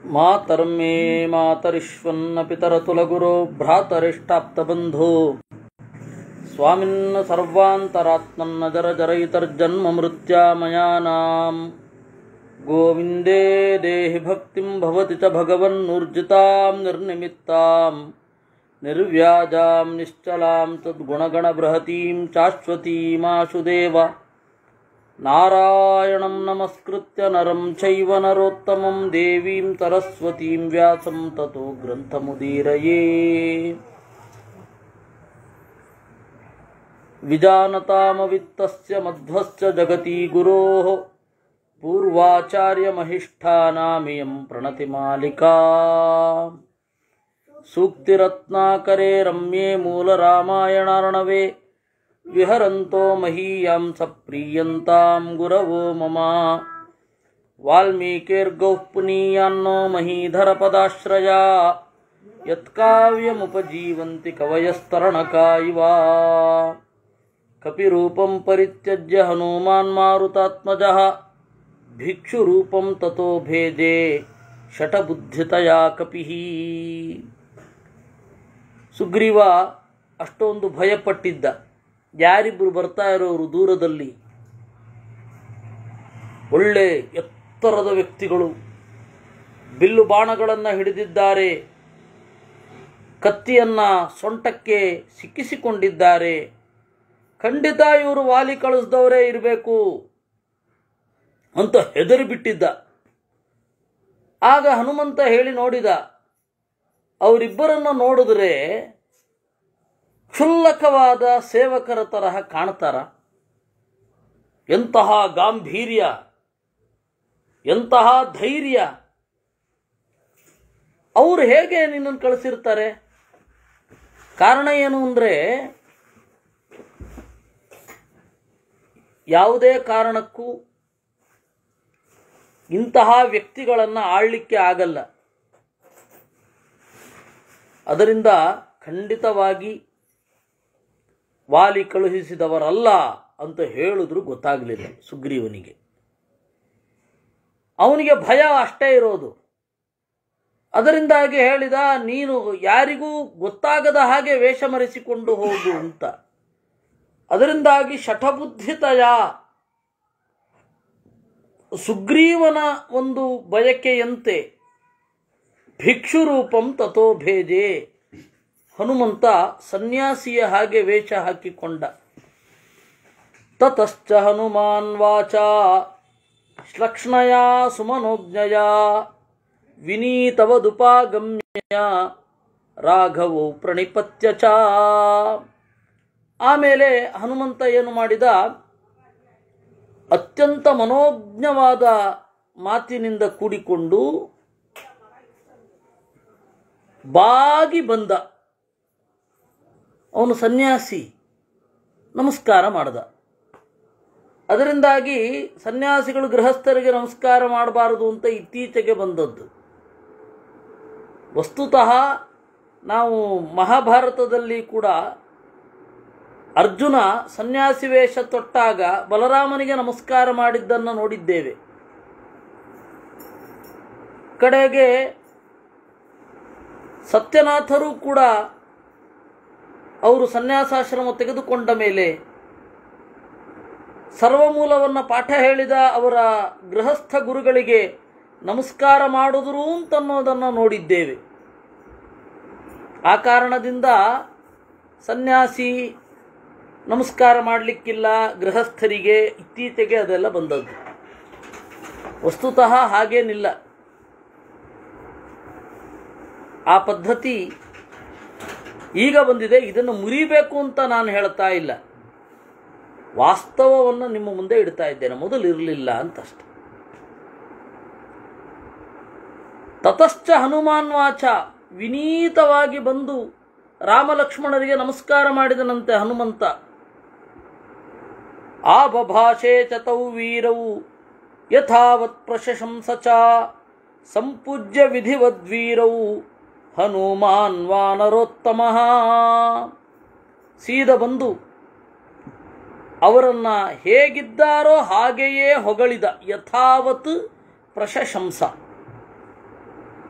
ಮಾತರ್ಮೇ ಮಾತರಿಶ್ವನ್ನ ಪಿತರತುಲಗುರೋ ಭ್ರಾತರಿಷ್ಟಾಪ್ತಬಂಧೋ ಸ್ವಾಮಿನ್ನ ಸರ್ವಾಂತರಾತ್ಮನ್ನ ಜರ ಜರಯಿತರ್ಜನ್ಮ ಮೃತ್ಯಾಮಯಾನಾಂ ಗೋವಿಂದೇ ದೇಹಿ ಭಕ್ತಿಂ ಭವತಿ ಚ ಭಗವನ್ನೂರ್ಜಿತಾಂ ನಿರ್ನಿಮಿತ್ತಾಂ ನಿರ್ವ್ಯಾಜಾಂ ನಿಶ್ಚಲಾಂ ತದ್ಗುಣಗಣಬೃಹತೀಂ ಶಾಶ್ವತೀಮಾಶು ದೇವ ನಾರಾಯಣಂ ನಮಸ್ಕೃತ್ಯ ನರಂ ಚೈವ ನರೋತ್ತಮಂ ದೇವೀಂ ಸರಸ್ವತೀಂ ವ್ಯಾಸಂ ತतो ಗ್ರಂಥಮುದೀರಯೇ ವಿಜಾನತಾಮವಿತ್ತಸ್ಯ ಮಧ್ವಸ್ಯ ಜಗತಿ ಗುರೋಃ ಪೂರ್ವಾಚಾರ್ಯಮಹಿಷ್ಠಾನಾಮಿಯಂ ಪ್ರಣತಿಮಾಲಿಕಾ ಸೂಕ್ತಿರತ್ನಾಕರೆ ರಮ್ಯೆ ಮೂಲರಾಮಾಯಣಾರ್ಣವೆ ವಿಹರಂತೋ ಮಹೀಯಾಂ ಸಪ್ರೀಯಂತಾಂ ಗುರವೋ ಮಮ ವಾಲ್ಮೀಕಿರ್ಗೌಃ ಪುನೀಯಾನ್ನೋ ಮಹೀಧರಪದಾಶ್ರಯಾ ಯತ್ಕಾವ್ಯಮುಪಜೀವಂತಿ ಕವಯಸ್ತರಣಕಾ ಇವ ಕಪಿರೂಪಂ ಪರಿತ್ಯಜ್ಯ ಹನುಮಾನ್ ಮಾರುತಾತ್ಮಜಃ ಭಿಕ್ಷುರೂಪಂ ತಥೋ ಭೇಜೆ ಶಟಬುದ್ಧಿತಯಾ ಕಪಿಃ ಸುಗ್ರೀವ ಅಷ್ಟೊಂದು ಭಯಪಟ್ಟಿದ್ದ ಯಾರಿಬ್ಬರು ಬರ್ತಾ ಇರೋರು ದೂರದಲ್ಲಿ ಒಳ್ಳೆ ಎತ್ತರದ ವ್ಯಕ್ತಿಗಳು ಬಿಲ್ಲು ಬಾಣಗಳನ್ನು ಹಿಡಿದಿದ್ದಾರೆ ಕತ್ತಿಯನ್ನ ಸೊಂಟಕ್ಕೆ ಸಿಕ್ಕಿಸಿಕೊಂಡಿದ್ದಾರೆ ಖಂಡಿತ ಇವರು ವಾಲಿ ಕಳಿಸ್ದವರೇ ಇರಬೇಕು ಅಂತ ಹೆದರಿ ಬಿಟ್ಟಿದ್ದ ಆಗ ಹನುಮಂತ ಹೇಳಿ ನೋಡಿದ ಅವರಿಬ್ಬರನ್ನ ನೋಡಿದ್ರೆ ಕ್ಷುಲ್ಲಕವಾದ ಸೇವಕರ ತರಹ ಕಾಣ್ತಾರ ಎಂತಹ ಗಾಂಭೀರ್ಯ ಎಂತಹ ಧೈರ್ಯ ಅವರು ಹೇಗೆ ನಿನ್ನನ್ನು ಕಳಿಸಿರ್ತಾರೆ ಕಾರಣ ಏನು ಅಂದರೆ ಯಾವುದೇ ಕಾರಣಕ್ಕೂ ಇಂತಹ ವ್ಯಕ್ತಿಗಳನ್ನು ಆಳಲಿಕ್ಕೆ ಆಗಲ್ಲ ಅದರಿಂದ ಖಂಡಿತವಾಗಿ ವಾಲಿ ಕಳುಹಿಸಿದವರಲ್ಲ ಅಂತ ಹೇಳಿದ್ರು ಗೊತ್ತಾಗಲಿಲ್ಲ ಸುಗ್ರೀವನಿಗೆ ಅವನಿಗೆ ಭಯ ಅಷ್ಟೇ ಇರೋದು ಅದರಿಂದಾಗಿ ಹೇಳಿದ ನೀನು ಯಾರಿಗೂ ಗೊತ್ತಾಗದ ಹಾಗೆ ವೇಷ ಮರೆಸಿಕೊಂಡು ಹೋಗು ಅಂತ ಅದರಿಂದಾಗಿ ಶಠಬುದ್ಧಿತಯ ಸುಗ್ರೀವನ ಒಂದು ಬಯಕೆಯಂತೆ ಭಿಕ್ಷುರೂಪಂ ತಥೋ ಭೇಜೆ ಹನುಮಂತ ಸನ್ಯಾಸಿಯ ಹಾಗೆ ವೇಷ ಹಾಕಿಕೊಂಡ ತತಶ್ಚ ಹನುಮಾನ್ ವಾಚ ಶ್ಲಕ್ಷ್ಣಯ ಸುಮನೋಜ್ಞಯ ವಿನೀತವದುಪಾಗಮ್ಯ ರಾಘವೋ ಪ್ರಣಿಪತ್ಯ ಚ ಆಮೇಲೆ ಹನುಮಂತ ಏನು ಮಾಡಿದ ಅತ್ಯಂತ ಮನೋಜ್ಞವಾದ ಮಾತಿನಿಂದ ಕೂಡಿಕೊಂಡು ಬಾಗಿ ಬಂದ ಅವನು ಸನ್ಯಾಸಿ ನಮಸ್ಕಾರ ಮಾಡ್ದ ಅದರಿಂದಾಗಿ ಸನ್ಯಾಸಿಗಳು ಗೃಹಸ್ಥರಿಗೆ ನಮಸ್ಕಾರ ಮಾಡಬಾರದು ಅಂತ ಇತ್ತೀಚೆಗೆ ಬಂದದ್ದು ವಸ್ತುತಃ ನಾವು ಮಹಾಭಾರತದಲ್ಲಿ ಕೂಡ ಅರ್ಜುನ ಸನ್ಯಾಸಿ ವೇಷ ತೊಟ್ಟಾಗ ಬಲರಾಮನಿಗೆ ನಮಸ್ಕಾರ ಮಾಡಿದ್ದನ್ನು ನೋಡಿದ್ದೇವೆ ಕಡೆಗೆ ಸತ್ಯನಾಥರು ಕೂಡ ಅವರು ಸನ್ಯಾಸಾಶ್ರಮ ತೆಗೆದುಕೊಂಡ ಮೇಲೆ ಸರ್ವಮೂಲವನ್ನು ಪಾಠ ಹೇಳಿದ ಅವರ ಗೃಹಸ್ಥ ಗುರುಗಳಿಗೆ ನಮಸ್ಕಾರ ಮಾಡಿದ್ರು ಅಂತನ್ನೋದನ್ನು ನೋಡಿದ್ದೇವೆ ಆ ಕಾರಣದಿಂದ ಸನ್ಯಾಸಿ ನಮಸ್ಕಾರ ಮಾಡಲಿಕ್ಕಿಲ್ಲ ಗೃಹಸ್ಥರಿಗೆ ಇತ್ತೀಚೆಗೆ ಅದೆಲ್ಲ ಬಂದದ್ದು ವಸ್ತುತಃ ಹಾಗೇನಿಲ್ಲ ಆ ಪದ್ಧತಿ ಈಗ ಬಂದಿದೆ ಇದನ್ನು ಮುರಿಬೇಕು ಅಂತ ನಾನು ಹೇಳ್ತಾ ಇಲ್ಲ ವಾಸ್ತವವನ್ನು ನಿಮ್ಮ ಮುಂದೆ ಇಡ್ತಾ ಇದ್ದೇನೆ ಮೊದಲು ಇರಲಿಲ್ಲ ಅಂತಷ್ಟೆ ತತಶ್ಚ ಹನುಮಾನ್ ವಾಚ ವಿನೀತವಾಗಿ ಬಂದು ರಾಮಲಕ್ಷ್ಮಣರಿಗೆ ನಮಸ್ಕಾರ ಮಾಡಿದನಂತೆ ಹನುಮಂತ ಆ ಬಭಾಷೆ ಚತೌ ವೀರವು ಯಥಾವತ್ ಪ್ರಶಂಸ ಚ ಸಂಪೂಜ್ಯ ವಿಧಿವದ್ವೀರವು ಹನುಮಾನ್ ವಾನರೋತ್ತಮ ಸೀದ ಬಂದು ಅವರನ್ನ ಹೇಗಿದ್ದಾರೋ ಹಾಗೆಯೇ ಹೊಗಳಿದ ಯಥಾವತ್ ಪ್ರಶಂಸ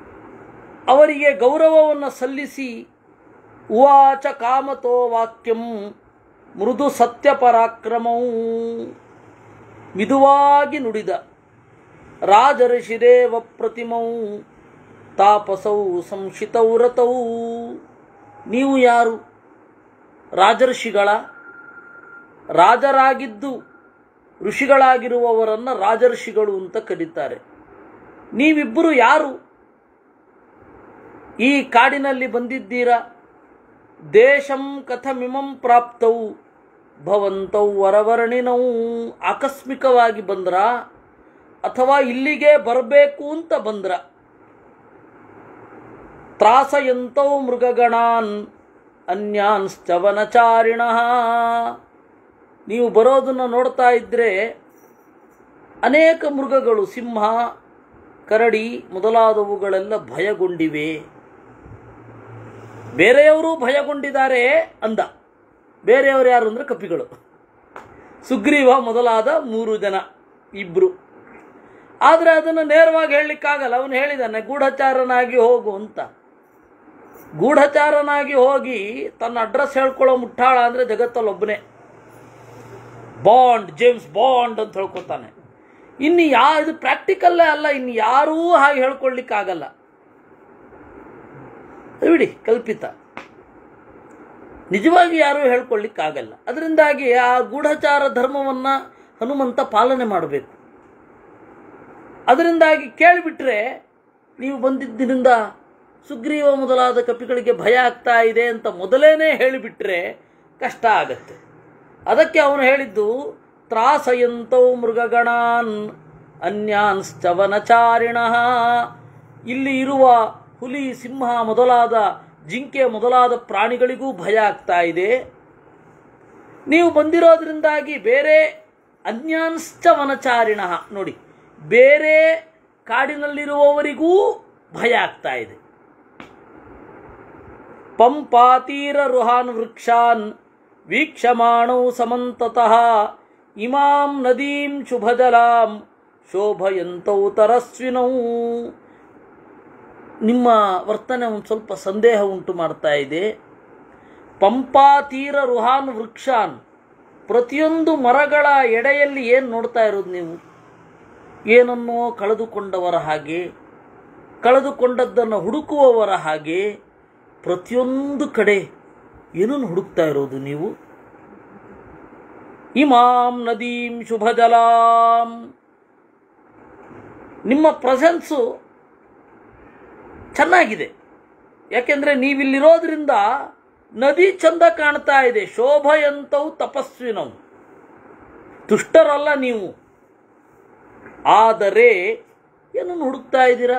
ಅವರಿಗೆ ಗೌರವವನ್ನು ಸಲ್ಲಿಸಿ ಉವಾಚ ಕಾಮತೋ ವಾಕ್ಯಂ ಮೃದು ಸತ್ಯ ಪರಾಕ್ರಮವು ಮಿದುವಾಗಿ ನುಡಿದ ರಾಜಋಷಿರೇವ ಪ್ರತಿಮೌ ತಾಪಸೌ ಸಂಶಿತೌ ರತೌ ನೀವು ಯಾರು ರಾಜಋಷಿಗಳ ರಾಜರಾಗಿದ್ದು ಋಷಿಗಳಾಗಿರುವವರನ್ನು ರಾಜಋಷಿಗಳು ಅಂತ ಕರೀತಾರೆ ನೀವಿಬ್ಬರು ಯಾರು ಈ ಕಾಡಿನಲ್ಲಿ ಬಂದಿದ್ದೀರಾ ದೇಶಂ ಕಥಮಿಮಂ ಪ್ರಾಪ್ತೌ ಭವಂತೌ ವರವರ್ಣಿನೌ ಆಕಸ್ಮಿಕವಾಗಿ ಬಂದ್ರ ಅಥವಾ ಇಲ್ಲಿಗೆ ಬರಬೇಕು ಅಂತ ಬಂದ್ರ ತ್ರಾಸಯಂತೌ ಮೃಗಗಣಾನ್ ಅನ್ಯಾನ್ಶ್ಚ ವನಚಾರಿಣ ನೀವು ಬರೋದನ್ನು ನೋಡ್ತಾ ಇದ್ದರೆ ಅನೇಕ ಮೃಗಗಳು ಸಿಂಹ ಕರಡಿ ಮೊದಲಾದವುಗಳೆಲ್ಲ ಭಯಗೊಂಡಿವೆ ಬೇರೆಯವರು ಭಯಗೊಂಡಿದ್ದಾರೆ ಅಂದ ಬೇರೆಯವರು ಯಾರು ಅಂದರೆ ಕಪಿಗಳು ಸುಗ್ರೀವ ಮೊದಲಾದ ಮೂರು ಜನ ಇಬ್ರು ಆದರೆ ಅದನ್ನು ನೇರವಾಗಿ ಹೇಳಲಿಕ್ಕಾಗಲ್ಲ ಅವನು ಹೇಳಿದಾನೆ ಗೂಢಚಾರನಾಗಿ ಹೋಗು ಅಂತ ಗೂಢಚಾರನಾಗಿ ಹೋಗಿ ತನ್ನ ಅಡ್ರೆಸ್ ಹೇಳ್ಕೊಳ್ಳೋ ಮುಟ್ಟಾಳ ಅಂದರೆ ಜಗತ್ತಲ್ಲೊಬ್ಬನೇ ಬಾಂಡ್ ಜೇಮ್ಸ್ ಬಾಂಡ್ ಅಂತ ಹೇಳ್ಕೊತಾನೆ ಇನ್ನು ಯಾ ಇದು ಪ್ರಾಕ್ಟಿಕಲ್ಲೇ ಅಲ್ಲ ಇನ್ನು ಯಾರೂ ಹಾಗೆ ಹೇಳ್ಕೊಳ್ಲಿಕ್ಕಾಗಲ್ಲ ಬಿಡಿ ಕಲ್ಪಿತ ನಿಜವಾಗಿ ಯಾರೂ ಹೇಳ್ಕೊಳ್ಳಿಕ್ಕಾಗಲ್ಲ ಅದರಿಂದಾಗಿ ಆ ಗೂಢಚಾರ ಧರ್ಮವನ್ನು ಹನುಮಂತ ಪಾಲನೆ ಮಾಡಬೇಕು ಅದರಿಂದಾಗಿ ಕೇಳಿಬಿಟ್ರೆ ನೀವು ಬಂದಿದ್ದರಿಂದ ಸುಗ್ರೀವ ಮೊದಲಾದ ಕಪಿಗಳಿಗೆ ಭಯ ಆಗ್ತಾ ಇದೆ ಅಂತ ಮೊದಲೇನೆ ಹೇಳಿಬಿಟ್ರೆ ಕಷ್ಟ ಆಗತ್ತೆ ಅದಕ್ಕೆ ಅವನು ಹೇಳಿದ್ದು ತ್ರಾಸಯಂತೌ ಮೃಗಗಣಾನ್ ಅನ್ಯಾನ್ಶ್ಚ ವನಚಾರಿಣ ಇಲ್ಲಿ ಇರುವ ಹುಲಿ ಸಿಂಹ ಮೊದಲಾದ ಜಿಂಕೆ ಮೊದಲಾದ ಪ್ರಾಣಿಗಳಿಗೂ ಭಯ ಆಗ್ತಾ ಇದೆ ನೀವು ಬಂದಿರೋದ್ರಿಂದಾಗಿ ಬೇರೆ ಅನ್ಯಾನ್ಶ್ಚ ವನಚಾರಿಣ ನೋಡಿ ಬೇರೆ ಕಾಡಿನಲ್ಲಿರುವವರಿಗೂ ಭಯ ಆಗ್ತಾ ಇದೆ ಪಂಪಾತೀರ ರುಹಾನ್ ವೃಕ್ಷಾನ್ ವೀಕ್ಷಮಾಣೌ ಸಮಂತತಃ ಇಮಾಂ ನದೀಂ ಶುಭಜಲಾಂ ಶೋಭಯಂತೌ ತರಸ್ವಿನೌ ನಿಮ್ಮ ವರ್ತನೆ ಒಂದು ಸ್ವಲ್ಪ ಸಂದೇಹ ಉಂಟು ಮಾಡ್ತಾ ಇದೆ ಪಂಪಾತೀರ ರುಹಾನ್ ವೃಕ್ಷಾನ್ ಪ್ರತಿಯೊಂದು ಮರಗಳ ಎಡೆಯಲ್ಲಿ ಏನು ನೋಡ್ತಾ ಇರೋದು ನೀವು ಏನನ್ನೋ ಕಳೆದುಕೊಂಡವರ ಹಾಗೆ ಕಳೆದುಕೊಂಡದ್ದನ್ನು ಹುಡುಕುವವರ ಹಾಗೆ ಪ್ರತಿಯೊಂದು ಕಡೆ ಏನನ್ನು ಹುಡುಕ್ತಾ ಇರೋದು ನೀವು ಇಮಾಂ ನದೀಂ ಶುಭಜಲಾಂ ನಿಮ್ಮ ಪ್ರೆಸೆನ್ಸು ಚೆನ್ನಾಗಿದೆ ಯಾಕೆಂದರೆ ನೀವಿಲ್ಲಿರೋದ್ರಿಂದ ನದಿ ಚಂದ ಕಾಣ್ತಾ ಇದೆ ಶೋಭಯಂತವು ತಪಸ್ವಿನವು ದುಷ್ಟರಲ್ಲ ನೀವು ಆದರೆ ಏನನ್ನು ಹುಡುಕ್ತಾ ಇದ್ದೀರಾ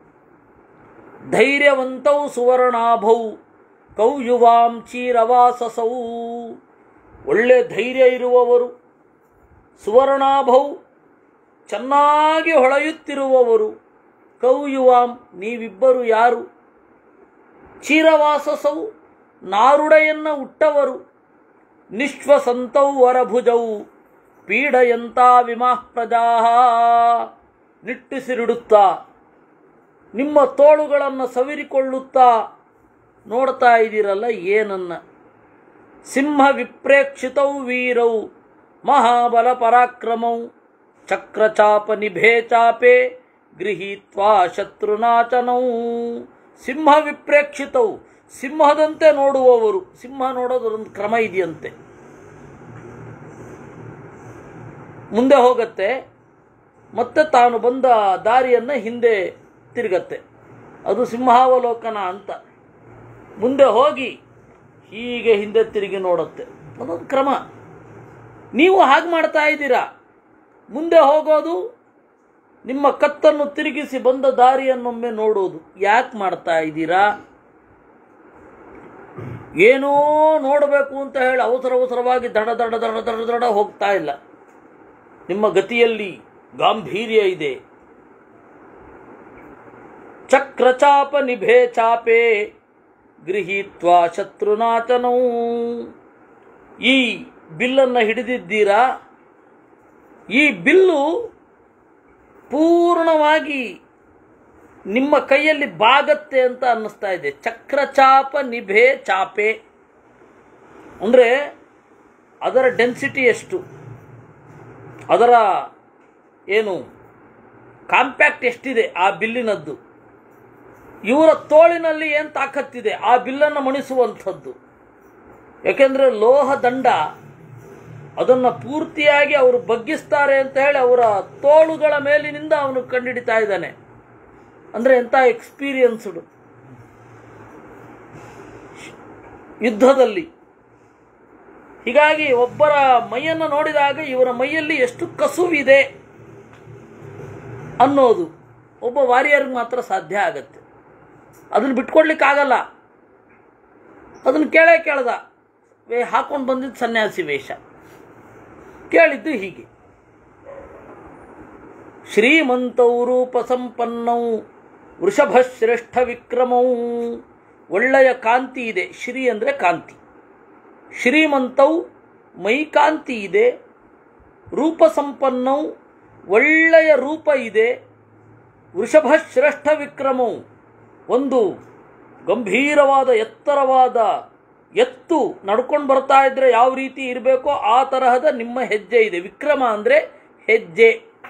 ಧೈರ್ಯವಂತೌ ಸುವರ್ಣಾಭೌ ಕೌಯುವಾಂ ಚೀರವಾಸಸೌ ಒಳ್ಳೆ ಧೈರ್ಯ ಇರುವವರು ಸುವರ್ಣಾಭೌ ಚೆನ್ನಾಗಿ ಹೊಳೆಯುತ್ತಿರುವವರು ಕೌಯುವಾಂ ನೀವಿಬ್ಬರು ಯಾರು ಚೀರವಾಸಸೌ ನಾರುಡೆಯನ್ನ ಉಟ್ಟವರು ನಿಶ್ವಸಂತೌ ವರಭುಜೌ ಪೀಡಯಂತ ವಿಮಾಃ ಪ್ರಜಾ ನಿಟ್ಟಿಸಿರಿಡುತ್ತಾ ನಿಮ್ಮ ತೋಳುಗಳನ್ನು ಸವಿರಿಕೊಳ್ಳುತ್ತಾ ನೋಡ್ತಾ ಇದ್ದೀರಲ್ಲ ಏನನ್ನ ಸಿಂಹ ವಿಪ್ರೇಕ್ಷಿತೌ ವೀರೌ ಮಹಾಬಲ ಪರಾಕ್ರಮೌ ಚಕ್ರಚಾಪ ನಿಭೇ ಚಾಪೆ ಗೃಹೀತ್ವಾ ಶತ್ರುನಾಚನೌ ಸಿಂಹ ವಿಪ್ರೇಕ್ಷಿತವು ಸಿಂಹದಂತೆ ನೋಡುವವರು ಸಿಂಹ ನೋಡೋದೊಂದು ಕ್ರಮ ಇದೆಯಂತೆ ಮುಂದೆ ಹೋಗತ್ತೆ ಮತ್ತೆ ತಾನು ಬಂದ ದಾರಿಯನ್ನು ಹಿಂದೆ ತಿರುಗತ್ತೆ ಅದು ಸಿಂಹಾವಲೋಕನ ಅಂತ ಮುಂದೆ ಹೋಗಿ ಹೀಗೆ ಹಿಂದೆ ತಿರುಗಿ ನೋಡುತ್ತೆ ಅದೊಂದು ಕ್ರಮ ನೀವು ಹಾಗೆ ಮಾಡ್ತಾ ಇದ್ದೀರಾ ಮುಂದೆ ಹೋಗೋದು ನಿಮ್ಮ ಕತ್ತನ್ನು ತಿರುಗಿಸಿ ಬಂದ ದಾರಿಯನ್ನೊಮ್ಮೆ ನೋಡೋದು ಯಾಕೆ ಮಾಡ್ತಾ ಇದ್ದೀರಾ ಏನೋ ನೋಡಬೇಕು ಅಂತ ಹೇಳಿ ಅವಸರ ಅವಸರವಾಗಿ ದಡ ದಡ ದಡ ದಡ ದಡ ಹೋಗ್ತಾ ಇಲ್ಲ ನಿಮ್ಮ ಗತಿಯಲ್ಲಿ ಗಾಂಭೀರ್ಯ ಇದೆ ಚಕ್ರಚಾಪ ನಿಭೇ ಚಾಪೆ ಗೃಹೀತ್ವಾ ಶತ್ರುನಾಚನೌ ಈ ಬಿಲ್ಲನ್ನು ಹಿಡಿದಿದ್ದೀರಾ ಈ ಬಿಲ್ಲು ಪೂರ್ಣವಾಗಿ ನಿಮ್ಮ ಕೈಯಲ್ಲಿ ಬಾಗತ್ತೆ ಅಂತ ಅನ್ನಿಸ್ತಾ ಇದೆ ಚಕ್ರಚಾಪ ನಿಭೆ ಚಾಪೆ ಅಂದರೆ ಅದರ ಡೆನ್ಸಿಟಿ ಎಷ್ಟು ಅದರ ಏನು ಕಾಂಪ್ಯಾಕ್ಟ್ ಎಷ್ಟಿದೆ ಆ ಬಿಲ್ಲಿನದ್ದು ಇವರ ತೋಳಿನಲ್ಲಿ ಏನು ತಾಕತ್ತಿದೆ ಆ ಬಿಲ್ಲನ್ನು ಮಣಿಸುವಂಥದ್ದು ಯಾಕೆಂದರೆ ಲೋಹ ದಂಡ ಅದನ್ನು ಪೂರ್ತಿಯಾಗಿ ಅವರು ಬಗ್ಗಿಸ್ತಾರೆ ಅಂತ ಹೇಳಿ ಅವರ ತೋಳುಗಳ ಮೇಲಿನಿಂದ ಅವನು ಕಂಡಿಡಿತಾ ಇದ್ದಾನೆ ಅಂದರೆ ಎಂಥ ಎಕ್ಸ್ಪೀರಿಯನ್ಸ್ಡು ಯುದ್ಧದಲ್ಲಿ ಹೀಗಾಗಿ ಒಬ್ಬರ ಮೈಯನ್ನು ನೋಡಿದಾಗ ಇವರ ಮೈಯಲ್ಲಿ ಎಷ್ಟು ಕಸುವಿದೆ ಅನ್ನೋದು ಒಬ್ಬ ವಾರಿಯರ್ಗೆ ಮಾತ್ರ ಸಾಧ್ಯ ಆಗತ್ತೆ ಅದನ್ನು ಬಿಟ್ಕೊಡ್ಲಿಕ್ಕಾಗಲ್ಲ ಅದನ್ನು ಕೇಳೇ ಕೇಳ್ದ ವೇ ಹಾಕೊಂಡು ಬಂದಿದ್ದು ಸನ್ಯಾಸಿ ವೇಷ ಕೇಳಿದ್ದು ಹೀಗೆ ಶ್ರೀಮಂತೌ ರೂಪ ಸಂಪನ್ನೌ ವೃಷಭಶ್ರೇಷ್ಠ ವಿಕ್ರಮೌ ಒಳ್ಳೆಯ ಕಾಂತಿ ಇದೆ ಶ್ರೀ ಅಂದರೆ ಕಾಂತಿ ಶ್ರೀಮಂತೌ ಮೈ ಕಾಂತಿ ಇದೆ ರೂಪ ಸಂಪನ್ನೌ ಒಳ್ಳೆಯ ರೂಪ ಇದೆ ವೃಷಭಶ್ರೇಷ್ಠ ವಿಕ್ರಮವು ಒಂದು ಗಂಭೀರವಾದ ಎತ್ತರವಾದ ಎತ್ತು ನಡ್ಕೊಂಡು ಬರ್ತಾ ಇದ್ರೆ ಯಾವ ರೀತಿ ಇರಬೇಕೋ ಆ ತರಹದ ನಿಮ್ಮ ಹೆಜ್ಜೆ ಇದೆ ವಿಕ್ರಮ ಅಂದರೆ ಹೆಜ್ಜೆ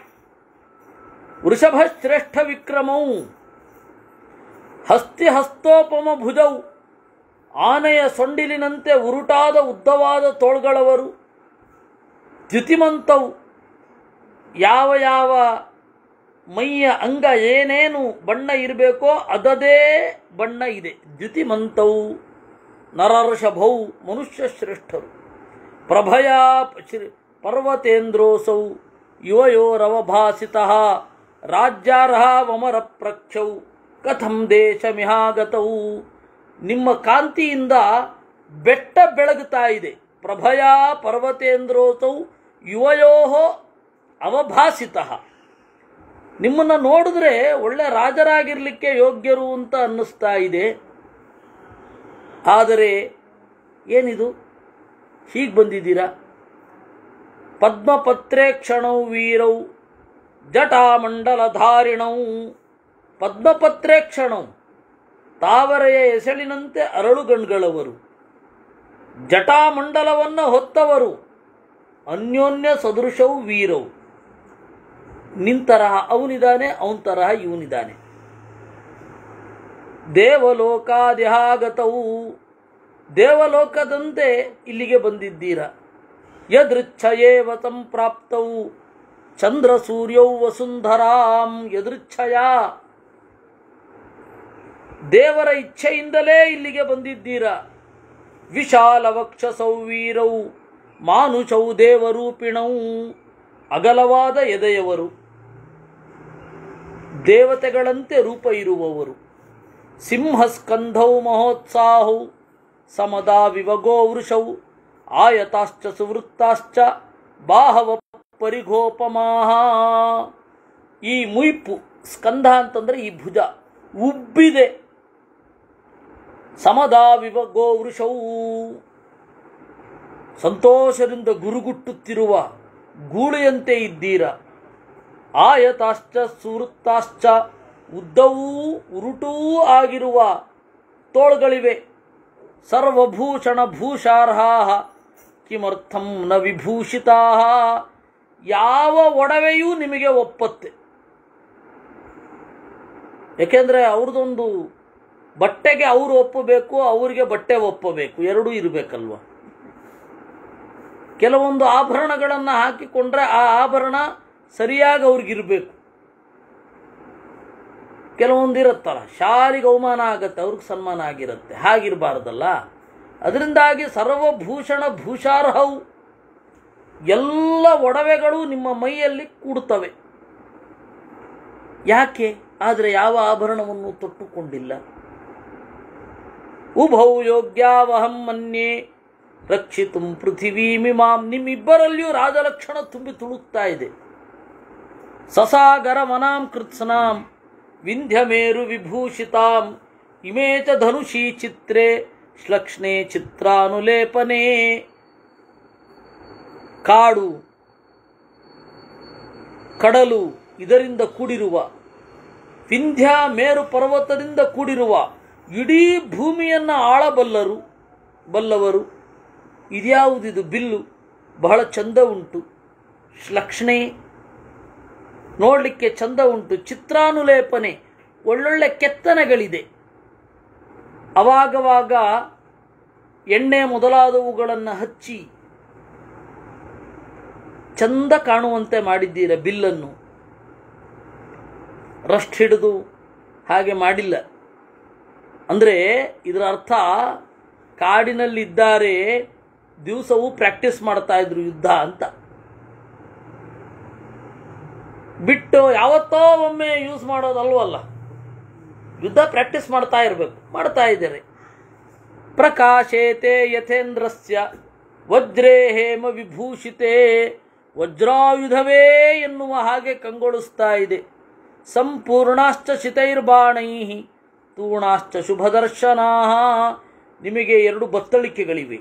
ವೃಷಭಶ್ರೇಷ್ಠ ವಿಕ್ರಮವು ಹಸ್ತಿ ಹಸ್ತೋಪಮ ಭುಜವು ಆನೆಯ ಸೊಂಡಿಲಿನಂತೆ ಉರುಟಾದ ಉದ್ದವಾದ ತೋಳ್ಗಳವರು ದ್ಯುತಿಮಂತವು ಯಾವ ಯಾವ ಮೈಯ ಅಂಗ ಏನೇನು ಬಣ್ಣ ಇರಬೇಕೋ ಅದದೇ ಬಣ್ಣ ಇದೆ ದ್ಯುತಿಮಂತವು ನರರ್ಷಭೌ ಮನುಷ್ಯ ಶ್ರೇಷ್ಠರು ಪ್ರಭಯಾ ಶ್ರೀ ಪರ್ವತೇಂದ್ರೋಸೌ ಯುವಯೋರವಭಾಸಿತ ರಾಜ್ಯಾರ್ಹ ವಮರ ಪ್ರಖ್ಯೌ ಕಥಂ ದೇಶಮಿಹಾಗತವು ನಿಮ್ಮ ಕಾಂತಿಯಿಂದ ಬೆಟ್ಟ ಬೆಳಗುತ್ತಾ ಇದೆ ಪ್ರಭಯಾ ಪರ್ವತೇಂದ್ರೋಸೌ ಯುವಯೋ ಅವಭಾಸಿತ ನಿಮ್ಮನ್ನು ನೋಡಿದ್ರೆ ಒಳ್ಳೆ ರಾಜರಾಗಿರ್ಲಿಕ್ಕೆ ಯೋಗ್ಯರು ಅಂತ ಅನ್ನಿಸ್ತಾ ಇದೆ ಆದರೆ ಏನಿದು ಹೀಗೆ ಬಂದಿದ್ದೀರಾ ಪದ್ಮಪತ್ರೇ ಕ್ಷಣೌ ವೀರೌ ಜಟಾಮಂಡಲಧಾರಿಣೌ ಪದ್ಮಪತ್ರೇ ಕ್ಷಣೌ ತಾವರೆಯ ಎಸಳಿನಂತೆ ಅರಳುಗಣ್ಗಳವರು ಜಟಾಮಂಡಲವನ್ನು ಹೊತ್ತವರು ಅನ್ಯೋನ್ಯ ಸದೃಶವು ವೀರವು ನಿನ್ ತರಹ ಅವನಿದ್ದಾನೆ ಅವನ ತರಹ ಇವನಿದ್ದಾನೆ ದೇವಲೋಕಾದಿಹಾಗತವು ದೇವಲೋಕದಂತೆ ಇಲ್ಲಿಗೆ ಬಂದಿದ್ದೀರ ಯದೃಚ್ಛಯೇವ ಸಂಪ್ರಾಪ್ತವು ಚಂದ್ರ ಸೂರ್ಯೌ ವಸುಂಧರಾಂ ಯದೃಚ್ಛಯ ದೇವರ ಇಚ್ಛೆಯಿಂದಲೇ ಇಲ್ಲಿಗೆ ಬಂದಿದ್ದೀರ ವಿಶಾಲ ವಕ್ಷಸೌ ವೀರೌ ಮಾನುಷೌ ದೇವರೂಪಿಣೌ ಅಗಲವಾದ ಎದೆಯವರು ದೇವತೆಗಳಂತೆ ರೂಪ ಇರುವವರು ಸಿಂಹಸ್ಕಂಧೌ ಮಹೋತ್ಸಾಹೌ ಸಮದಾ ವಿವಗೋ ವೃಷೌ ಆಯತಾಶ್ಚ ಸುವೃತ್ತಾಶ್ಚ ಬಾಹವ ಪರಿಘೋಪಮಾಹ ಈ ಮುಯ್ಪು ಸ್ಕಂಧ ಅಂತಂದ್ರೆ ಈ ಭುಜ ಉಬ್ಬಿದೆ ಸಮದಾ ವಿವಗೋ ವೃಷವು ಸಂತೋಷದಿಂದ ಗುರುಗುಟ್ಟುತ್ತಿರುವ ಗೂಳಿಯಂತೆ ಇದ್ದೀರ ಆಯತಾಶ್ಚ ಸುವೃತ್ತಾಶ್ಚ ಉದ್ದವೂ ಉರುಟೂ ಆಗಿರುವ ತೋಳ್ಗಳಿವೆ ಸರ್ವಭೂಷಣ ಭೂಷಾರ್ಹಾ ಕಿಮರ್ಥಂ ನ ವಿಭೂಷಿತಾ ಯಾವ ಒಡವೆಯೂ ನಿಮಗೆ ಒಪ್ಪತ್ತೆ ಯಾಕೆಂದರೆ ಅವ್ರದ್ದೊಂದು ಬಟ್ಟೆಗೆ ಅವರು ಒಪ್ಪಬೇಕು ಅವರಿಗೆ ಬಟ್ಟೆ ಒಪ್ಪಬೇಕು ಎರಡೂ ಇರಬೇಕಲ್ವ ಕೆಲವೊಂದು ಆಭರಣಗಳನ್ನು ಹಾಕಿಕೊಂಡ್ರೆ ಆ ಆಭರಣ ಸರಿಯಾಗಿ ಅವ್ರಿಗಿರಬೇಕು ಕೆಲವೊಂದು ಇರುತ್ತಲ್ಲ ಶಾಲಿಗೆ ಅವಮಾನ ಆಗತ್ತೆ ಅವ್ರಿಗೆ ಸನ್ಮಾನ ಆಗಿರುತ್ತೆ ಹಾಗಿರಬಾರ್ದಲ್ಲ ಅದರಿಂದಾಗಿ ಸರ್ವಭೂಷಣ ಭೂಷಾರ್ಹವು ಎಲ್ಲ ಒಡವೆಗಳು ನಿಮ್ಮ ಮೈಯಲ್ಲಿ ಕೂಡುತ್ತವೆ ಯಾಕೆ ಆದರೆ ಯಾವ ಆಭರಣವನ್ನು ತೊಟ್ಟುಕೊಂಡಿಲ್ಲ ಉಭೌ ಯೋಗ್ಯಾವಹಂ ಮನ್ಯೆ ರಕ್ಷಿತು ಪೃಥಿವೀಮಿಮಾಂ ನಿಮ್ಮಿಬ್ಬರಲ್ಲಿಯೂ ರಾಜಲಕ್ಷಣ ತುಂಬಿ ತುಳುಕ್ತಾ ಇದೆ ಸಸಾಗರ ಮನಾಂ ಕೃತ್ಸ್ನಾಂ ವಿಂಧ್ಯಮೇರು ವಿಭೂಷಿತಾಂ ಇಮೇ ಚ ಧನುಷಿ ಚಿತ್ರೆ ಶ್ಲಕ್ಷ್ಣೆ ಚಿತ್ರಾನುಲೇಪನೆ ಕಾಡು ಕಡಲು ಇದರಿಂದ ಕೂಡಿರುವ ವಿಂಧ್ಯ ಮೇರು ಪರ್ವತದಿಂದ ಕೂಡಿರುವ ಇಡೀ ಭೂಮಿಯನ್ನು ಆಳಬಲ್ಲರು ಬಲ್ಲವರು ಇದ್ಯಾವುದಿದು ಬಿಲ್ಲು ಬಹಳ ಚಂದ ಉಂಟು ಶ್ಲಕ್ಷಣೆ ನೋಡಲಿಕ್ಕೆ ಚಂದ ಉಂಟು ಚಿತ್ರಾನುಲೇಪನೆ ಒಳ್ಳೊಳ್ಳೆ ಕೆತ್ತನೆಗಳಿದೆ ಅವಾಗವಾಗ ಎಣ್ಣೆ ಮೊದಲಾದವುಗಳನ್ನು ಹಚ್ಚಿ ಚಂದ ಕಾಣುವಂತೆ ಮಾಡಿದ್ದೀರ ಬಿಲ್ಲನ್ನು ರಸ್ಟ್ ಹಿಡಿದು ಹಾಗೆ ಮಾಡಿಲ್ಲ ಅಂದರೆ ಇದರ ಅರ್ಥ ಕಾಡಿನಲ್ಲಿದ್ದಾರೆ ದಿವಸವೂ ಪ್ರಾಕ್ಟೀಸ್ ಮಾಡ್ತಾ ಇದ್ರು ಯುದ್ಧ ಅಂತ ಬಿಟ್ಟು ಯಾವತ್ತೋ ಒಮ್ಮೆ ಯೂಸ್ ಮಾಡೋದಲ್ವಲ್ಲ ಯುದ್ಧ ಪ್ರಾಕ್ಟೀಸ್ ಮಾಡ್ತಾ ಇರಬೇಕು ಮಾಡ್ತಾ ಇದ್ದಾರೆ ಪ್ರಕಾಶೇತೆ ಯಥೇಂದ್ರಸ್ಯ ವಜ್ರೇ ಹೇಮ ವಿಭೂಷಿತೆ ವಜ್ರಾಯುಧವೇ ಎನ್ನುವ ಹಾಗೆ ಕಂಗೊಳಿಸ್ತಾ ಇದೆ ಸಂಪೂರ್ಣಾಶ್ಚ ಶಿತೈರ್ಬಾಣೈ ತೂಣಾಶ್ಚ ಶುಭದರ್ಶನಾ ನಿಮಗೆ ಎರಡು ಬತ್ತಳಿಕೆಗಳಿವೆ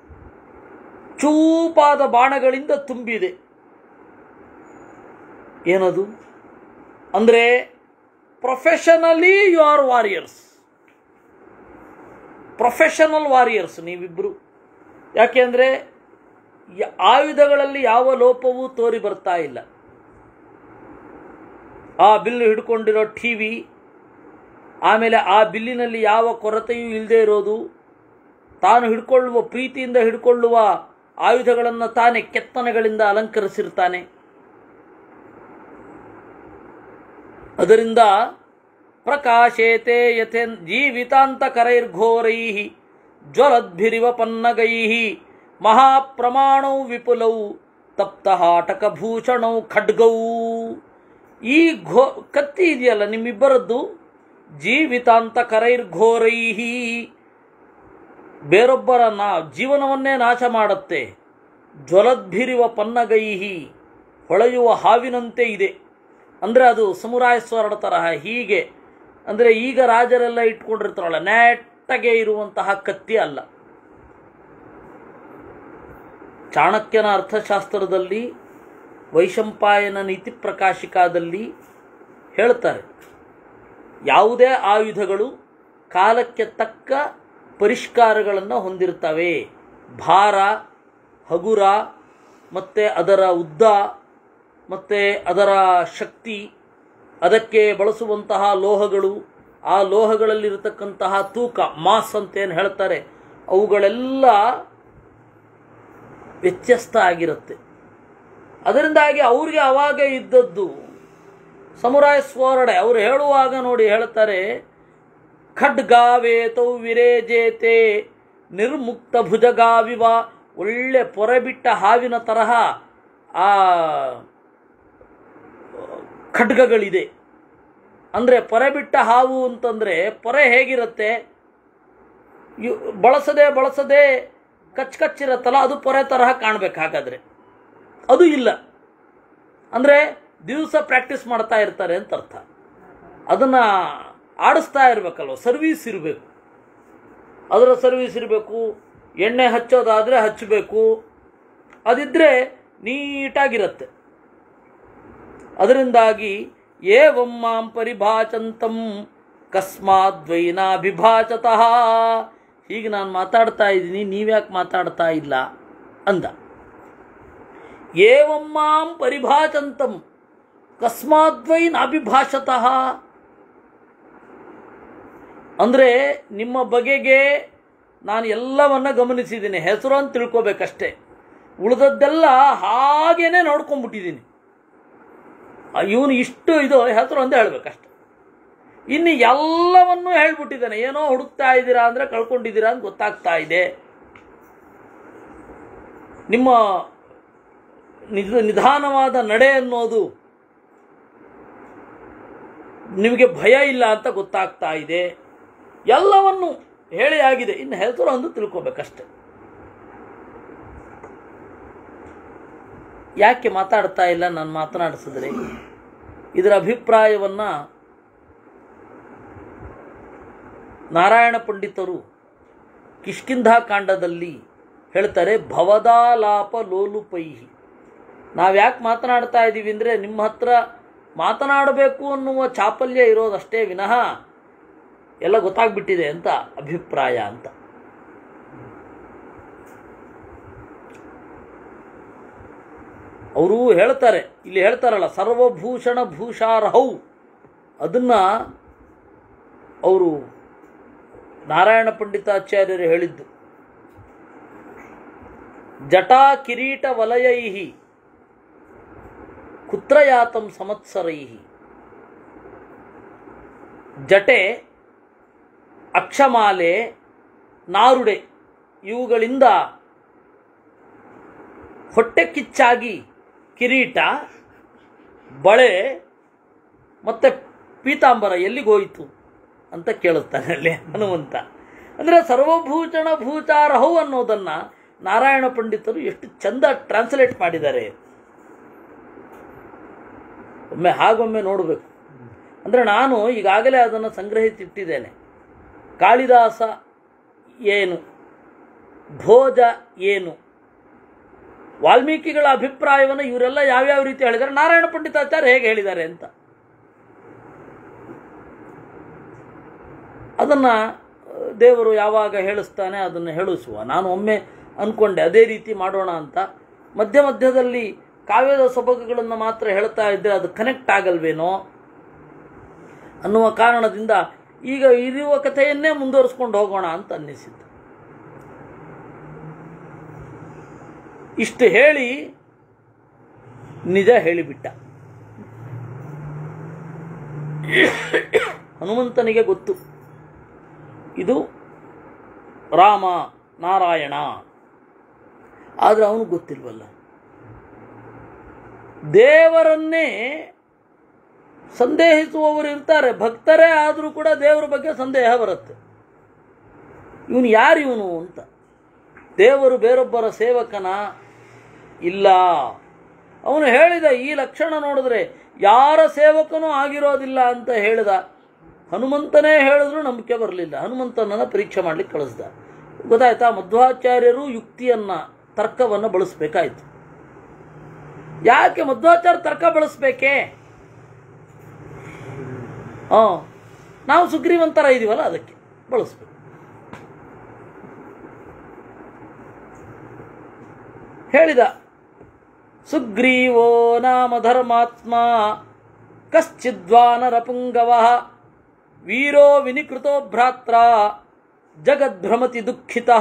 ಚೂಪಾದ ಬಾಣಗಳಿಂದ ತುಂಬಿದೆ ಏನದು ಅಂದರೆ professionally you are warriors professional warriors ನೀವಿಬ್ಬರು ಯಾಕೆಂದರೆ ಯ- ಆಯುಧಗಳಲ್ಲಿ ಯಾವ ಲೋಪವೂ ತೋರಿ ಬರ್ತಾ ಇಲ್ಲ ಆ ಬಿಲ್ಲು ಹಿಡ್ಕೊಂಡಿರೋ ಟಿ ವಿ ಆಮೇಲೆ ಆ ಬಿಲ್ಲಿನಲ್ಲಿ ಯಾವ ಕೊರತೆಯೂ ಇಲ್ಲದೆ ಇರೋದು ತಾನು ಹಿಡ್ಕೊಳ್ಳುವ ಪ್ರೀತಿಯಿಂದ ಹಿಡ್ಕೊಳ್ಳುವ ಆಯುಧಗಳನ್ನು ತಾನೇ ಕೆತ್ತನೆಗಳಿಂದ ಅಲಂಕರಿಸಿರ್ತಾನೆ ಅದರಿಂದ ಪ್ರಕಾಶೇತೆ ಯಥೇನ್ ಜೀವಿತಾಂತ ಕರೈರ್ಘೋರೈ ಜ್ವಲದ್ಭಿರಿವ ಪನ್ನಗೈ ಮಹಾಪ್ರಮಾಣೌ ವಿಪುಲೌ ತಪ್ತಹಾಟಕಭೂಷಣೌ ಖಡ್ಗೌ ಈ ಘೋ ಕತ್ತಿ ಇದೆಯಲ್ಲ ನಿಮ್ಮಿಬ್ಬರದ್ದು ಜೀವಿತಾಂತ ಕರೈರ್ಘೋರೈ ಬೇರೊಬ್ಬರ ನಾ ಜೀವನವನ್ನೇ ನಾಶ ಮಾಡುತ್ತೆ ಜ್ವಲದ್ಭಿರಿವ ಪನ್ನಗೈಹಿ ಹೊಳೆಯುವ ಹಾವಿನಂತೆ ಇದೆ ಅಂದರೆ ಅದು ಸಮುರಾಯ ಸ್ವರ್ಡ್ ತರಹ ಹೀಗೆ ಅಂದರೆ ಈಗ ರಾಜರೆಲ್ಲ ಇಟ್ಕೊಂಡಿರ್ತಾರಲ್ಲ ನೆಟ್ಟಗೆ ಇರುವಂತಹ ಕತ್ತಿ ಅಲ್ಲ ಚಾಣಕ್ಯನ ಅರ್ಥಶಾಸ್ತ್ರದಲ್ಲಿ ವೈಶಂಪಾಯನ ನೀತಿ ಪ್ರಕಾಶಿಕಾದಲ್ಲಿ ಹೇಳ್ತಾರೆ ಯಾವುದೇ ಆಯುಧಗಳು ಕಾಲಕ್ಕೆ ತಕ್ಕ ಪರಿಷ್ಕಾರಗಳನ್ನು ಹೊಂದಿರ್ತವೆ ಭಾರ ಹಗುರ ಮತ್ತು ಅದರ ಉದ್ದ ಮತ್ತು ಅದರ ಶಕ್ತಿ ಅದಕ್ಕೆ ಬಳಸುವಂತಹ ಲೋಹಗಳು ಆ ಲೋಹಗಳಲ್ಲಿರತಕ್ಕಂತಹ ತೂಕ ಮಾಸ್ ಅಂತ ಏನು ಹೇಳ್ತಾರೆ ಅವುಗಳೆಲ್ಲ ವ್ಯತ್ಯಸ್ತ ಆಗಿರುತ್ತೆ ಅದರಿಂದಾಗಿ ಅವ್ರಿಗೆ ಅವಾಗ ಇದ್ದದ್ದು ಸಮುರಾಯ ಸ್ವರ್ಡೆ ಅವರು ಹೇಳುವಾಗ ನೋಡಿ ಹೇಳ್ತಾರೆ ಖಡ್ಗಾವೇತೌ ವಿರೇಜೇತೆ ನಿರ್ಮುಕ್ತ ಭುಜಗಾವಿವ ಒಳ್ಳೆ ಪೊರೆಬಿಟ್ಟ ಹಾವಿನ ತರಹ ಆ ಖಡ್ಗಗಳಿದೆ ಅಂದರೆ ಪೊರೆಬಿಟ್ಟ ಹಾವು ಅಂತಂದರೆ ಪೊರೆ ಹೇಗಿರುತ್ತೆ ಯು ಬಳಸದೆ ಬಳಸದೆ ಕಚ್ ಕಚ್ಚಿರತ್ತಲ್ಲ ಅದು ಪೊರೆ ತರಹ ಕಾಣ್ಬೇಕು ಹಾಗಾದರೆ ಅದು ಇಲ್ಲ ಅಂದರೆ ದಿವಸ ಪ್ರಾಕ್ಟೀಸ್ ಮಾಡ್ತಾ ಇರ್ತಾರೆ ಅಂತ ಅರ್ಥ ಅದನ್ನು ಆಡಿಸ್ತಾ ಇರಬೇಕಲ್ವ ಸರ್ವೀಸ್ ಇರಬೇಕು ಅದರ ಸರ್ವೀಸ್ ಇರಬೇಕು ಎಣ್ಣೆ ಹಚ್ಚೋದಾದರೆ ಹಚ್ಚಬೇಕು ಅದಿದ್ದರೆ ನೀಟಾಗಿರುತ್ತೆ ಅದರಿಂದಾಗಿ ಏವಂ ಮಾಂ ಪರಿಭಾಚಂತಂ ಕಸ್ಮಾದ್ವೈನಾಭಿಭಾಚತಃ ಹೀಗೆ ನಾನು ಮಾತಾಡ್ತಾ ಇದ್ದೀನಿ ನೀವ್ಯಾಕೆ ಮಾತಾಡ್ತಾ ಇಲ್ಲ ಅಂದ ಏವಂ ಮಾಂ ಪರಿಭಾಚಂತಂ ಕಸ್ಮಾದ್ವೈ ನಾಭಿಭಾಷತಃ ಅಂದರೆ ನಿಮ್ಮ ಬಗೆಗೆ ನಾನು ಎಲ್ಲವನ್ನ ಗಮನಿಸಿದ್ದೀನಿ ಹೆಸರು ಅಂತ ತಿಳ್ಕೊಬೇಕಷ್ಟೇ ಉಳಿದದ್ದೆಲ್ಲ ಹಾಗೇನೆ ನೋಡ್ಕೊಂಡ್ಬಿಟ್ಟಿದ್ದೀನಿ ಇವನು ಇಷ್ಟು ಇದು ಹೆಸರು ಅಂತ ಹೇಳ್ಬೇಕಷ್ಟೆ ಇನ್ನು ಎಲ್ಲವನ್ನೂ ಹೇಳ್ಬಿಟ್ಟಿದ್ದಾನೆ ಏನೋ ಹುಡುಕ್ತಾ ಇದ್ದೀರಾ ಅಂದರೆ ಕಳ್ಕೊಂಡಿದ್ದೀರಾ ಅಂತ ಗೊತ್ತಾಗ್ತಾ ಇದೆ ನಿಮ್ಮ ನಿಧ ನಿಧಾನವಾದ ನಡೆ ಅನ್ನೋದು ನಿಮಗೆ ಭಯ ಇಲ್ಲ ಅಂತ ಗೊತ್ತಾಗ್ತಾ ಇದೆ ಎಲ್ಲವನ್ನು ಹೇಳಿ ಆಗಿದೆ ಇನ್ನು ಹೆಸರು ಅಂದು ತಿಳ್ಕೊಬೇಕಷ್ಟೆ ಯಾಕೆ ಮಾತಾಡ್ತಾ ಇಲ್ಲ ನಾನು ಮಾತನಾಡಿಸಿದ್ರೆ ಇದರ ಅಭಿಪ್ರಾಯವನ್ನ ನಾರಾಯಣ ಪಂಡಿತರು ಕಿಷ್ಕಿಂಧಾಕಾಂಡದಲ್ಲಿ ಹೇಳ್ತಾರೆ ಭವದಾಲಾಪ ಲೋಲುಪೈಹಿ ನಾವು ಯಾಕೆ ಮಾತನಾಡ್ತಾ ಇದ್ದೀವಿ ಅಂದರೆ ನಿಮ್ಮ ಹತ್ರ ಮಾತನಾಡಬೇಕು ಅನ್ನುವ ಚಾಪಲ್ಯ ಇರೋದಷ್ಟೇ ವಿನಃ ಎಲ್ಲ ಗೊತ್ತಾಗ್ಬಿಟ್ಟಿದೆ ಅಂತ ಅಭಿಪ್ರಾಯ ಅಂತ ಅವರು ಹೇಳ್ತಾರೆ ಇಲ್ಲಿ ಹೇಳ್ತಾರಲ್ಲ ಸರ್ವಭೂಷಣ ಭೂಷಾರ್ಹೌ ಅದನ್ನ ಅವರು ನಾರಾಯಣ ಪಂಡಿತಾಚಾರ್ಯರು ಹೇಳಿದ್ದು ಜಟಾ ಕಿರೀಟ ವಲಯೈ ಕುತ್ರಯಾತಂ ಸಂವತ್ಸರೈ ಜಟೆ ಅಕ್ಷಮಾಲೆ ನಾರುಡೆ ಇವುಗಳಿಂದ ಹೊಟ್ಟೆ ಕಿಚ್ಚಾಗಿ ಕಿರೀಟ ಬಳೆ ಮತ್ತೆ ಪೀತಾಂಬರ ಎಲ್ಲಿಗೋಯಿತು ಅಂತ ಕೇಳುತ್ತಾನೆ ಅಲ್ಲಿ ಹನುಮಂತ ಅಂದರೆ ಸರ್ವಭೂಷಣ ಭೂಚಾರಹೌ ಅನ್ನೋದನ್ನು ನಾರಾಯಣ ಪಂಡಿತರು ಎಷ್ಟು ಚಂದ ಟ್ರಾನ್ಸ್ಲೇಟ್ ಮಾಡಿದ್ದಾರೆ ಒಮ್ಮೆ ಹಾಗೊಮ್ಮೆ ನೋಡಬೇಕು ಅಂದರೆ ನಾನು ಈಗಾಗಲೇ ಅದನ್ನು ಸಂಗ್ರಹಿಸಿಟ್ಟಿದ್ದೇನೆ ಕಾಳಿದಾಸ ಏನು ಭೋಜ ಏನು ವಾಲ್ಮೀಕಿಗಳ ಅಭಿಪ್ರಾಯವನ್ನು ಇವರೆಲ್ಲ ಯಾವ್ಯಾವ ರೀತಿ ಹೇಳಿದ್ದಾರೆ ನಾರಾಯಣ ಪಂಡಿತಾಚಾರ್ಯ ಹೇಗೆ ಹೇಳಿದ್ದಾರೆ ಅಂತ ಅದನ್ನು ದೇವರು ಯಾವಾಗ ಹೇಳಿಸ್ತಾನೆ ಅದನ್ನು ಹೇಳಿಸುವ ನಾನು ಒಮ್ಮೆ ಅಂದ್ಕೊಂಡೆ ಅದೇ ರೀತಿ ಮಾಡೋಣ ಅಂತ ಮಧ್ಯ ಮಧ್ಯದಲ್ಲಿ ಕಾವ್ಯದ ಸೊಬಗುಗಳನ್ನು ಮಾತ್ರ ಹೇಳ್ತಾ ಇದ್ದರೆ ಅದು ಕನೆಕ್ಟ್ ಆಗಲ್ವೇನೋ ಅನ್ನುವ ಕಾರಣದಿಂದ ಈಗ ಇರುವ ಕಥೆಯನ್ನೇ ಮುಂದುವರಿಸ್ಕೊಂಡು ಹೋಗೋಣ ಅಂತ ಅನ್ನಿಸಿದ್ದು ಇಷ್ಟು ಹೇಳಿ ನಿಜ ಹೇಳಿಬಿಟ್ಟ ಹನುಮಂತನಿಗೆ ಗೊತ್ತು ಇದು ರಾಮ ನಾರಾಯಣ ಆದರೆ ಅವನು ಗೊತ್ತಿಲ್ವಲ್ಲ ದೇವರನ್ನೇ ಸಂದೇಹಿಸುವವರು ಇರ್ತಾರೆ ಭಕ್ತರೇ ಆದರೂ ಕೂಡ ದೇವರ ಬಗ್ಗೆ ಸಂದೇಹ ಬರುತ್ತೆ ಇವನು ಯಾರು ಇವನು ಅಂತ ದೇವರು ಬೇರೊಬ್ಬರ ಸೇವಕನ ಇಲ್ಲ ಅವನು ಹೇಳಿದ ಈ ಲಕ್ಷಣ ನೋಡಿದ್ರೆ ಯಾರ ಸೇವಕನೂ ಆಗಿರೋದಿಲ್ಲ ಅಂತ ಹೇಳಿದ ಹನುಮಂತನೇ ಹೇಳಿದ್ರು ನಂಬಿಕೆ ಬರಲಿಲ್ಲ ಹನುಮಂತನನ್ನು ಪರೀಕ್ಷೆ ಮಾಡ್ಲಿಕ್ಕೆ ಕಳಿಸ್ದ ಗೊತ್ತಾಯ್ತಾ ಮಧ್ವಾಚಾರ್ಯರು ಯುಕ್ತಿಯನ್ನ ತರ್ಕವನ್ನು ಬಳಸಬೇಕಾಯ್ತು ಯಾಕೆ ಮಧ್ವಾಚಾರ್ಯ ತರ್ಕ ಬಳಸ್ಬೇಕೇ ಹಾಂ ನಾವು ಸುಗ್ರೀವಂತರ ಇದೀವಲ್ಲ ಅದಕ್ಕೆ ಬಳಸ್ಬೇಕು ಹೇಳಿದ ಸುಗ್ರೀವೋ ನಾಮ ಧರ್ಮಾತ್ಮ ಕಶ್ಚಿದ್ವಾನರಪುಂಗವ ವೀರೋ ವಿನಿಕೃತೋ ಭ್ರಾತ್ರ ಜಗದ್ಭ್ರಮತಿ ದುಃಖಿತ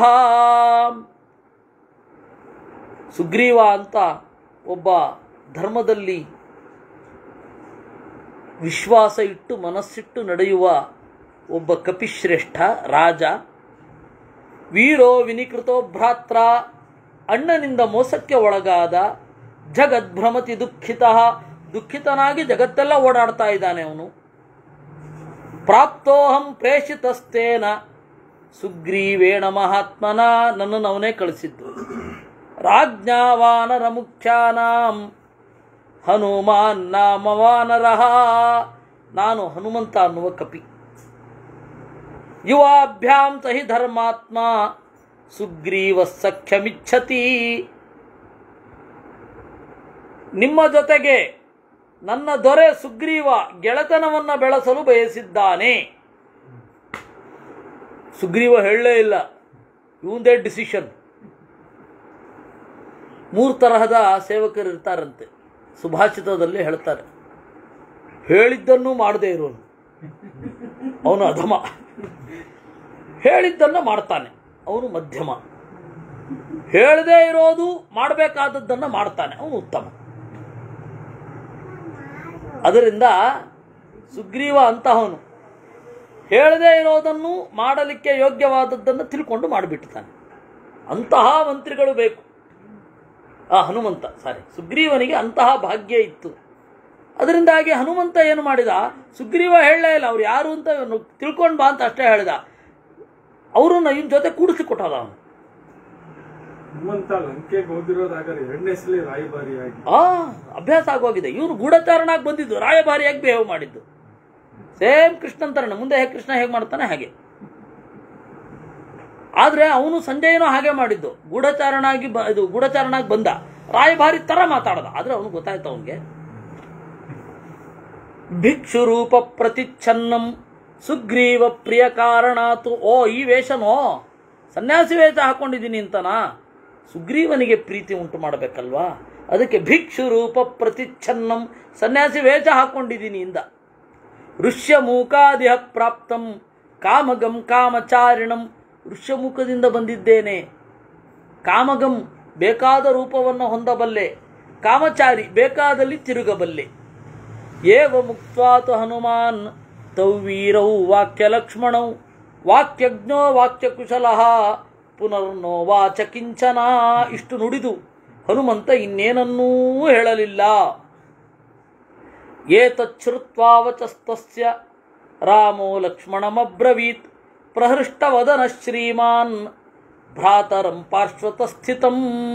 ಸುಗ್ರೀವ ಅಂತ ಒಬ್ಬ ಧರ್ಮದಲ್ಲಿ ವಿಶ್ವಾಸ ಇಟ್ಟು ಮನಸ್ಸಿಟ್ಟು ನಡೆಯುವ ಒಬ್ಬ ಕಪಿಶ್ರೇಷ್ಠ ರಾಜ ವೀರೋ ವಿನಿಕೃತೋ ಭ್ರಾತ್ರ ಅಣ್ಣನಿಂದ ಮೋಸಕ್ಕೆ ಒಳಗಾದ ಜಗದ್ಭ್ರಮತಿ ದುಃಖಿತ ದುಃಖಿತನಾಗಿ ಜಗತ್ತೆಲ್ಲ ಓಡಾಡ್ತಾ ಇದ್ದಾನೆ ಅವನು ಪ್ರಾಪ್ತೋಹಂ ಪ್ರೇಷಿತಸ್ತೇನ ಸುಗ್ರೀವೇಣ ಮಹಾತ್ಮನ ನನ್ನನ್ನು ಅವನೇ ಕಳಿಸಿದ್ದು ರಾಜ್ಞಾವಾನರ ಮುಖ್ಯಾನಾಂ ಹನುಮಾನ್ ನಾಮ ವಾನರಃ ನಾನು ಹನುಮಂತ ಅನ್ನುವ ಕಪಿ ಯುವಾಭ್ಯಾಂ ಸಹಿ ಧರ್ಮಾತ್ಮ ಸುಗ್ರೀವ ಸಖ್ಯಮಿಚ್ಛತಿ ನಿಮ್ಮ ಜೊತೆಗೆ ನನ್ನ ದೊರೆ ಸುಗ್ರೀವ ಗೆಳೆತನವನ್ನು ಬೆಳೆಸಲು ಬಯಸಿದ್ದಾನೆ ಸುಗ್ರೀವ ಹೇಳಲೇ ಇಲ್ಲ ಇವಂದೇ ಡಿಸಿಷನ್ ಮೂರು ತರಹದ ಸೇವಕರು ಇರ್ತಾರಂತೆ ಸುಭಾಷಿತದಲ್ಲಿ ಹೇಳ್ತಾರೆ ಹೇಳಿದ್ದನ್ನು ಮಾಡದೇ ಇರೋನು ಅವನು ಅಧಮ ಹೇಳಿದ್ದನ್ನು ಮಾಡ್ತಾನೆ ಅವನು ಮಧ್ಯಮ ಹೇಳದೇ ಇರೋದು ಮಾಡಬೇಕಾದದ್ದನ್ನು ಮಾಡ್ತಾನೆ ಅವನು ಉತ್ತಮ ಅದರಿಂದ ಸುಗ್ರೀವ ಅಂತಹವನು ಹೇಳದೇ ಇರೋದನ್ನು ಮಾಡಲಿಕ್ಕೆ ಯೋಗ್ಯವಾದದ್ದನ್ನು ತಿಳ್ಕೊಂಡು ಮಾಡಿಬಿಡ್ತಾನೆ ಅಂತಹ ಮಂತ್ರಿಗಳು ಬೇಕು ಆ ಹನುಮಂತ ಸಾರಿ ಸುಗ್ರೀವನಿಗೆ ಅಂತಹ ಭಾಗ್ಯ ಇತ್ತು ಅದರಿಂದಾಗಿ ಹನುಮಂತ ಏನು ಮಾಡಿದ ಸುಗ್ರೀವ ಹೇಳಲೇ ಇಲ್ಲ ಅವ್ರು ಯಾರು ಅಂತ ಇವ್ನು ತಿಳ್ಕೊಂಡು ಬಾ ಅಂತ ಅಷ್ಟೇ ಹೇಳಿದ ಅವರನ್ನ ಇವನ ಜೊತೆ ಕೂಡಿಸಿ ಕೊಟ್ಟದ ಅವನು ಹನುಮಂತ ಲಂಕೆಗೆ ಹೋಗಿರೋದಾಗಲಿ ಎರಡನೇ ಸಲ ರಾಯಭಾರಿಯಾಗಿ ಆ ಅಭ್ಯಾಸ ಆಗೋಗಿದೆ ಇವನು ಗೂಢಚಾರಣಾಗಿ ಬಂದಿದ್ದು ರಾಯಭಾರಿಯಾಗಿ ಬಿಹೇವ್ ಮಾಡಿದ್ದು ಸೇಮ್ ಕೃಷ್ಣನ್ ತರಣ ಮುಂದೆ ಹೇಗೆ ಕೃಷ್ಣ ಹೇಗೆ ಮಾಡ್ತಾನೆ ಹಾಗೆ ಆದ್ರೆ ಅವನು ಸಂಜಯನೂ ಹಾಗೆ ಮಾಡಿದ್ದು ಗೂಢಚಾರಣಾಗಿ ಬ ಇದು ಗೂಢಚಾರಣಾಗಿ ಬಂದ ರಾಯಭಾರಿ ತರ ಮಾತಾಡ್ದ ಆದ್ರೆ ಅವನು ಗೊತ್ತಾಯ್ತು ಅವನಿಗೆ ಭಿಕ್ಷುರೂಪ ಪ್ರತಿಚ್ಛನ್ನಂ ಸುಗ್ರೀವ ಪ್ರಿಯ ಕಾರಣಾತು ಓ ಈ ವೇಷನೋ ಸನ್ಯಾಸಿ ವೇಷ ಹಾಕೊಂಡಿದ್ದೀನಿ ಅಂತನಾ ಸುಗ್ರೀವನಿಗೆ ಪ್ರೀತಿ ಉಂಟು ಮಾಡಬೇಕಲ್ವಾ ಅದಕ್ಕೆ ಭಿಕ್ಷು ರೂಪ ಪ್ರತಿಚ್ಛನ್ನಂ ಸನ್ಯಾಸಿ ವೇಷ ಹಾಕೊಂಡಿದ್ದೀನಿ ಇಂದ ಋಷ್ಯಮೂಕಾದಿಹ ಪ್ರಾಪ್ತಂ ಕಾಮಗಂ ಕಾಮಚಾರಿಣಂ ಋಷ್ಯಮುಖದಿಂದ ಬಂದಿದ್ದೇನೆ ಕಾಮಗಂ ಬೇಕಾದ ರೂಪವನ್ನು ಹೊಂದಬಲ್ಲೆ ಕಾಮಚಾರಿ ಬೇಕಾದಲ್ಲಿ ತಿರುಗಬಲ್ಲೆ ಏವ ಮುಕ್ತ್ವಾತು ಹನುಮಾನ್ ತೌ ವೀರೌ ವಾಕ್ಯ ಲಕ್ಷ್ಮಣೌ ವಾಕ್ಯಜ್ಞೋ ವಾಕ್ಯಕುಶಲಃ ಪುನರ್ನೋ ವಾಚ ಕಿಂಚನ ಇಷ್ಟು ನುಡಿದು ಹನುಮಂತ ಇನ್ನೇನನ್ನೂ ಹೇಳಲಿಲ್ಲ ಏತಚ್ಛ್ರುತ್ವಾವಚಸ್ತಸ್ಯ ರಾಮೋ ಲಕ್ಷ್ಮಣಮಬ್ರವೀತ್ ಪ್ರಹೃಷ್ಟವದನ ಶ್ರೀಮಾನ್ ಭ್ರಾತರಂ ಪಾರ್ಶ್ವತ ಸ್ಥಿತಂ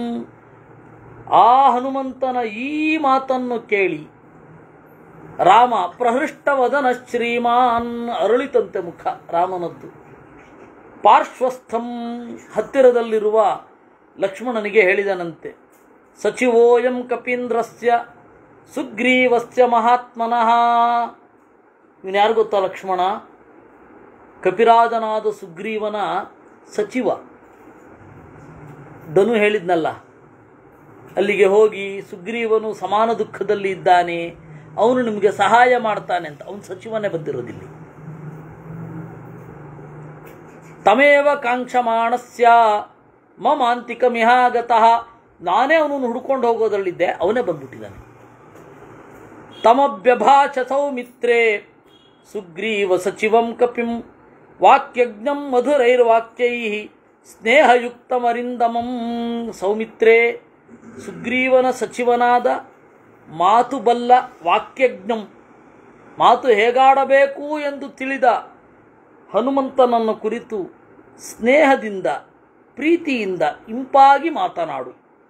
ಆ ಹನುಮಂತನ ಈ ಮಾತನ್ನು ಕೇಳಿ ರಾಮ ಪ್ರಹೃಷ್ಟವದನ ಶ್ರೀಮಾನ್ ಅರಳಿತಂತೆ ಮುಖ ರಾಮನದ್ದು ಪಾರ್ಶ್ವಸ್ಥಂ ಹತ್ತಿರದಲ್ಲಿರುವ ಲಕ್ಷ್ಮಣನಿಗೆ ಹೇಳಿದನಂತೆ ಸಚಿವೋಯಂ ಕಪೀಂದ್ರಸ್ಯ ಸುಗ್ರೀವಸ್ಯ ಮಹಾತ್ಮನಃ ಇವನು ಯಾರು ಗೊತ್ತಾ ಲಕ್ಷ್ಮಣ ಕಪಿರಾಜನಾದ ಸುಗ್ರೀವನ ಸಚಿವ ಧನು ಹೇಳಿದ್ನಲ್ಲ ಅಲ್ಲಿಗೆ ಹೋಗಿ ಸುಗ್ರೀವನು ಸಮಾನ ದುಃಖದಲ್ಲಿ ಇದ್ದಾನೆ ಅವನು ನಿಮಗೆ ಸಹಾಯ ಮಾಡ್ತಾನೆ ಅಂತ ಅವನು ಸಚಿವನೇ ಬಂದಿರೋದಿಲ್ಲಿ ತಮೇವ ಕಾಂಕ್ಷಮಾಣಸ್ಯ ಮಮಾಂತಿಕ ಮಿಹಾಗತಃ ನಾನೇ ಅವನನ್ನು ಹುಡ್ಕೊಂಡು ಹೋಗೋದ್ರಲ್ಲಿದ್ದೆ ಅವನೇ ಬಂದ್ಬಿಟ್ಟಿದ್ದಾನೆ ತಮಭ್ಯಭಾಷ ಸೌಮಿತ್ರೇ ಸುಗ್ರೀವ ಸಚಿವಂ ಕಪಿಂ ವಾಕ್ಯಜ್ಞಂ ಮಧುರೈರ್ವಾಕ್ಯೈ ಸ್ನೇಹಯುಕ್ತಮರಿಂದಮಂ ಸೌಮಿತ್ರೇ ಸುಗ್ರೀವನ ಸಚಿವನಾದ ಮಾತು ಬಲ್ಲ ವಾಕ್ಯಜ್ಞಂ ಮಾತು ಹೇಗಾಡಬೇಕು ಎಂದು ತಿಳಿದ ಹನುಮಂತನನ್ನು ಕುರಿತು ಸ್ನೇಹದಿಂದ ಪ್ರೀತಿಯಿಂದ ಇಂಪಾಗಿ ಮಾತನಾಡು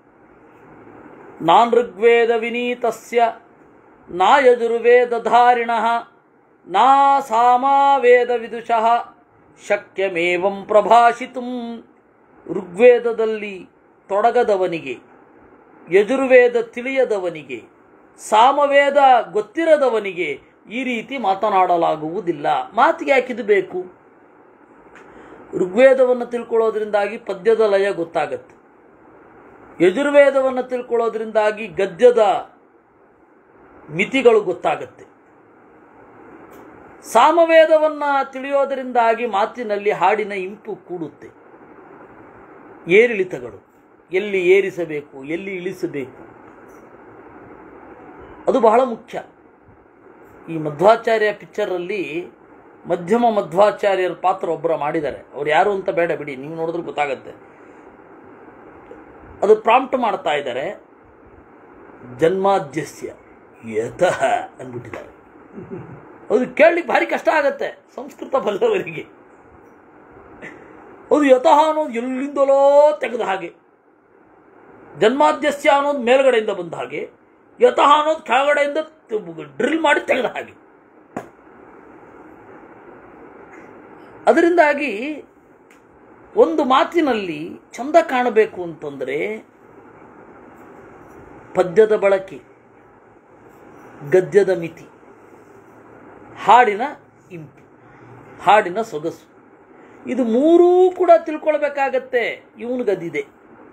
ನಾನ್ ಋಗ್ವೇದ ವಿನೀತಸ್ಯ ನಾ ಯಜುರ್ವೇದಧಾರಿಣ ನಾ ಸಾಮಾವೇದ ವಿದುಷಃ ಶಕ್ಯಮೇವಂ ಪ್ರಭಾಷಿತು ಋಗ್ವೇದದಲ್ಲಿ ತೊಡಗದವನಿಗೆ ಯಜುರ್ವೇದ ತಿಳಿಯದವನಿಗೆ ಸಾಮವೇದ ಗೊತ್ತಿರದವನಿಗೆ ಈ ರೀತಿ ಮಾತನಾಡಲಾಗುವುದಿಲ್ಲ ಮಾತಿಗೆ ಯಾಕಿದು ಬೇಕು ಋಗ್ವೇದವನ್ನು ತಿಳ್ಕೊಳ್ಳೋದ್ರಿಂದಾಗಿ ಪದ್ಯದ ಲಯ ಗೊತ್ತಾಗತ್ತೆ ಯಜುರ್ವೇದವನ್ನು ತಿಳ್ಕೊಳ್ಳೋದ್ರಿಂದಾಗಿ ಗದ್ಯದ ಮಿತಿಗಳು ಗೊತ್ತಾಗತ್ತೆ ಸಾಮವೇದವನ್ನು ತಿಳಿಯೋದರಿಂದಾಗಿ ಮಾತಿನಲ್ಲಿ ಹಾಡಿನ ಇಂಪು ಕೂಡುತ್ತೆ ಏರಿಳಿತಗಳು ಎಲ್ಲಿ ಏರಿಸಬೇಕು ಎಲ್ಲಿ ಇಳಿಸಬೇಕು ಅದು ಬಹಳ ಮುಖ್ಯ ಈ ಮಧ್ವಾಚಾರ್ಯ ಪಿಕ್ಚರಲ್ಲಿ ಮಧ್ಯಮ ಮಧ್ವಾಚಾರ್ಯರ ಪಾತ್ರ ಒಬ್ಬರ ಮಾಡಿದ್ದಾರೆ ಅವ್ರು ಯಾರು ಅಂತ ಬೇಡ ಬಿಡಿ ನೀವು ನೋಡಿದ್ರೆ ಗೊತ್ತಾಗತ್ತೆ ಅದು ಪ್ರಾಂಪ್ಟ್ ಮಾಡ್ತಾ ಇದ್ದಾರೆ ಜನ್ಮಾದ್ಯಸ್ಯ ಯತಃ ಅಂದ್ಬಿಟ್ಟಿದ್ದಾರೆ ಅದು ಕೇಳಲಿಕ್ಕೆ ಭಾರಿ ಕಷ್ಟ ಆಗತ್ತೆ ಸಂಸ್ಕೃತ ಬಲ್ಲವರಿಗೆ ಅದು ಯತಃ ಅನ್ನೋದು ಎಲ್ಲಿಂದಲೋ ತೆಗೆದ ಹಾಗೆ ಜನ್ಮಾದ್ಯಸ್ಯ ಅನ್ನೋದು ಮೇಲ್ಗಡೆಯಿಂದ ಬಂದ ಹಾಗೆ ಯತಃ ಅನ್ನೋದು ಕೆಳಗಡೆಯಿಂದ ಡ್ರಿಲ್ ಮಾಡಿ ತೆಗೆದ ಹಾಗೆ ಅದರಿಂದಾಗಿ ಒಂದು ಮಾತಿನಲ್ಲಿ ಚಂದ ಕಾಣಬೇಕು ಅಂತಂದರೆ ಪದ್ಯದ ಬಳಕೆ ಗದ್ಯದ ಮಿತಿ ಹಾಡಿನ ಇಂಪು ಹಾಡಿನ ಸೊಗಸು ಇದು ಮೂರೂ ಕೂಡ ತಿಳ್ಕೊಳ್ಬೇಕಾಗತ್ತೆ ಇವನಿಗದಿದೆ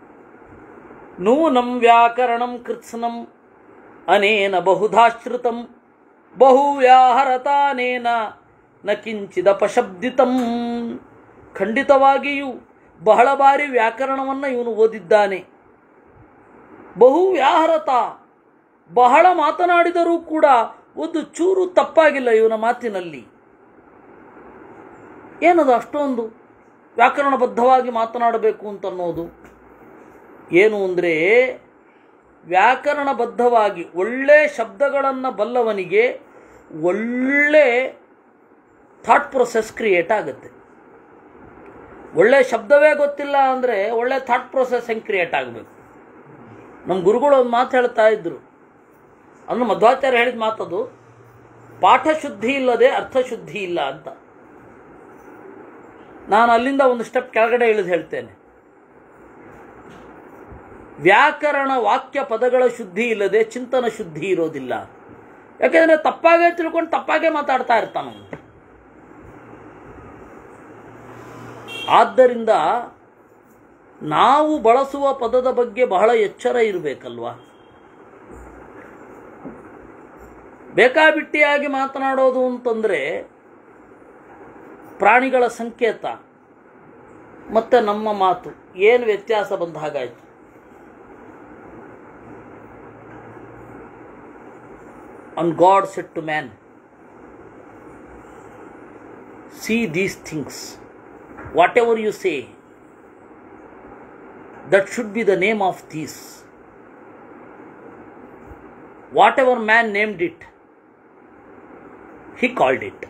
ನೂನಂ ವ್ಯಾಕರಣಂ ಕೃತ್ಸ್ನಂ ಅನೇನ ಬಹುಧಾಶ್ರಿತಂ ಬಹು ವ್ಯಾಹರತಾನೇನ ನ ಕಿಂಚಿದಪಶಬ್ದಿತಂ ಖಂಡಿತವಾಗಿಯೂ ಬಹಳ ಬಾರಿ ವ್ಯಾಕರಣವನ್ನು ಇವನು ಓದಿದ್ದಾನೆ ಬಹು ವ್ಯಾಹರತ ಬಹಳ ಮಾತನಾಡಿದರೂ ಕೂಡ ಒಂದು ಚೂರು ತಪ್ಪಾಗಿಲ್ಲ ಇವನ ಮಾತಿನಲ್ಲಿ ಏನದು ಅಷ್ಟೊಂದು ವ್ಯಾಕರಣಬದ್ಧವಾಗಿ ಮಾತನಾಡಬೇಕು ಅಂತನ್ನೋದು ಏನು ಅಂದರೆ ವ್ಯಾಕರಣಬದ್ಧವಾಗಿ ಒಳ್ಳೆ ಶಬ್ದಗಳನ್ನು ಬಲ್ಲವನಿಗೆ ಒಳ್ಳೆ ಥಾಟ್ ಪ್ರೊಸೆಸ್ ಕ್ರಿಯೇಟ್ ಆಗುತ್ತೆ ಒಳ್ಳೆ ಶಬ್ದವೇ ಗೊತ್ತಿಲ್ಲ ಅಂದರೆ ಒಳ್ಳೆ ಥಾಟ್ ಪ್ರೊಸೆಸ್ ಹೆಂಗೆ ಕ್ರಿಯೇಟ್ ಆಗಬೇಕು ನಮ್ಮ ಗುರುಗಳು ಒಂದು ಮಾತು ಹೇಳ್ತಾ ಇದ್ರು ಅನ್ನು ಮಧ್ವಾಚಾರ್ಯ ಹೇಳಿದ ಮಾತದು ಪಾಠ ಶುದ್ಧಿ ಇಲ್ಲದೆ ಅರ್ಥಶುದ್ಧಿ ಇಲ್ಲ ಅಂತ ನಾನು ಅಲ್ಲಿಂದ ಒಂದು ಸ್ಟೆಪ್ ಕೆಳಗಡೆ ಇಳಿದು ಹೇಳ್ತೇನೆ ವ್ಯಾಕರಣ ವಾಕ್ಯ ಪದಗಳ ಶುದ್ಧಿ ಇಲ್ಲದೆ ಚಿಂತನ ಶುದ್ಧಿ ಇರೋದಿಲ್ಲ ಯಾಕೆಂದರೆ ತಪ್ಪಾಗೇ ತಿಳ್ಕೊಂಡು ತಪ್ಪಾಗೇ ಮಾತಾಡ್ತಾ ಇರ್ತಾನ ಆದ್ದರಿಂದ ನಾವು ಬಳಸುವ ಪದದ ಬಗ್ಗೆ ಬಹಳ ಎಚ್ಚರ ಇರಬೇಕಲ್ವಾ ಬೇಕಾಬಿಟ್ಟಿಯಾಗಿ ಮಾತನಾಡೋದು ಅಂತಂದರೆ ಪ್ರಾಣಿಗಳ ಸಂಕೇತ ಮತ್ತು ನಮ್ಮ ಮಾತು ಏನು ವ್ಯತ್ಯಾಸ ಬಂದ ಹಾಗಾಯಿತು and God said to man, See these things, whatever you say, that should be the name of these. Whatever man named it, he called it.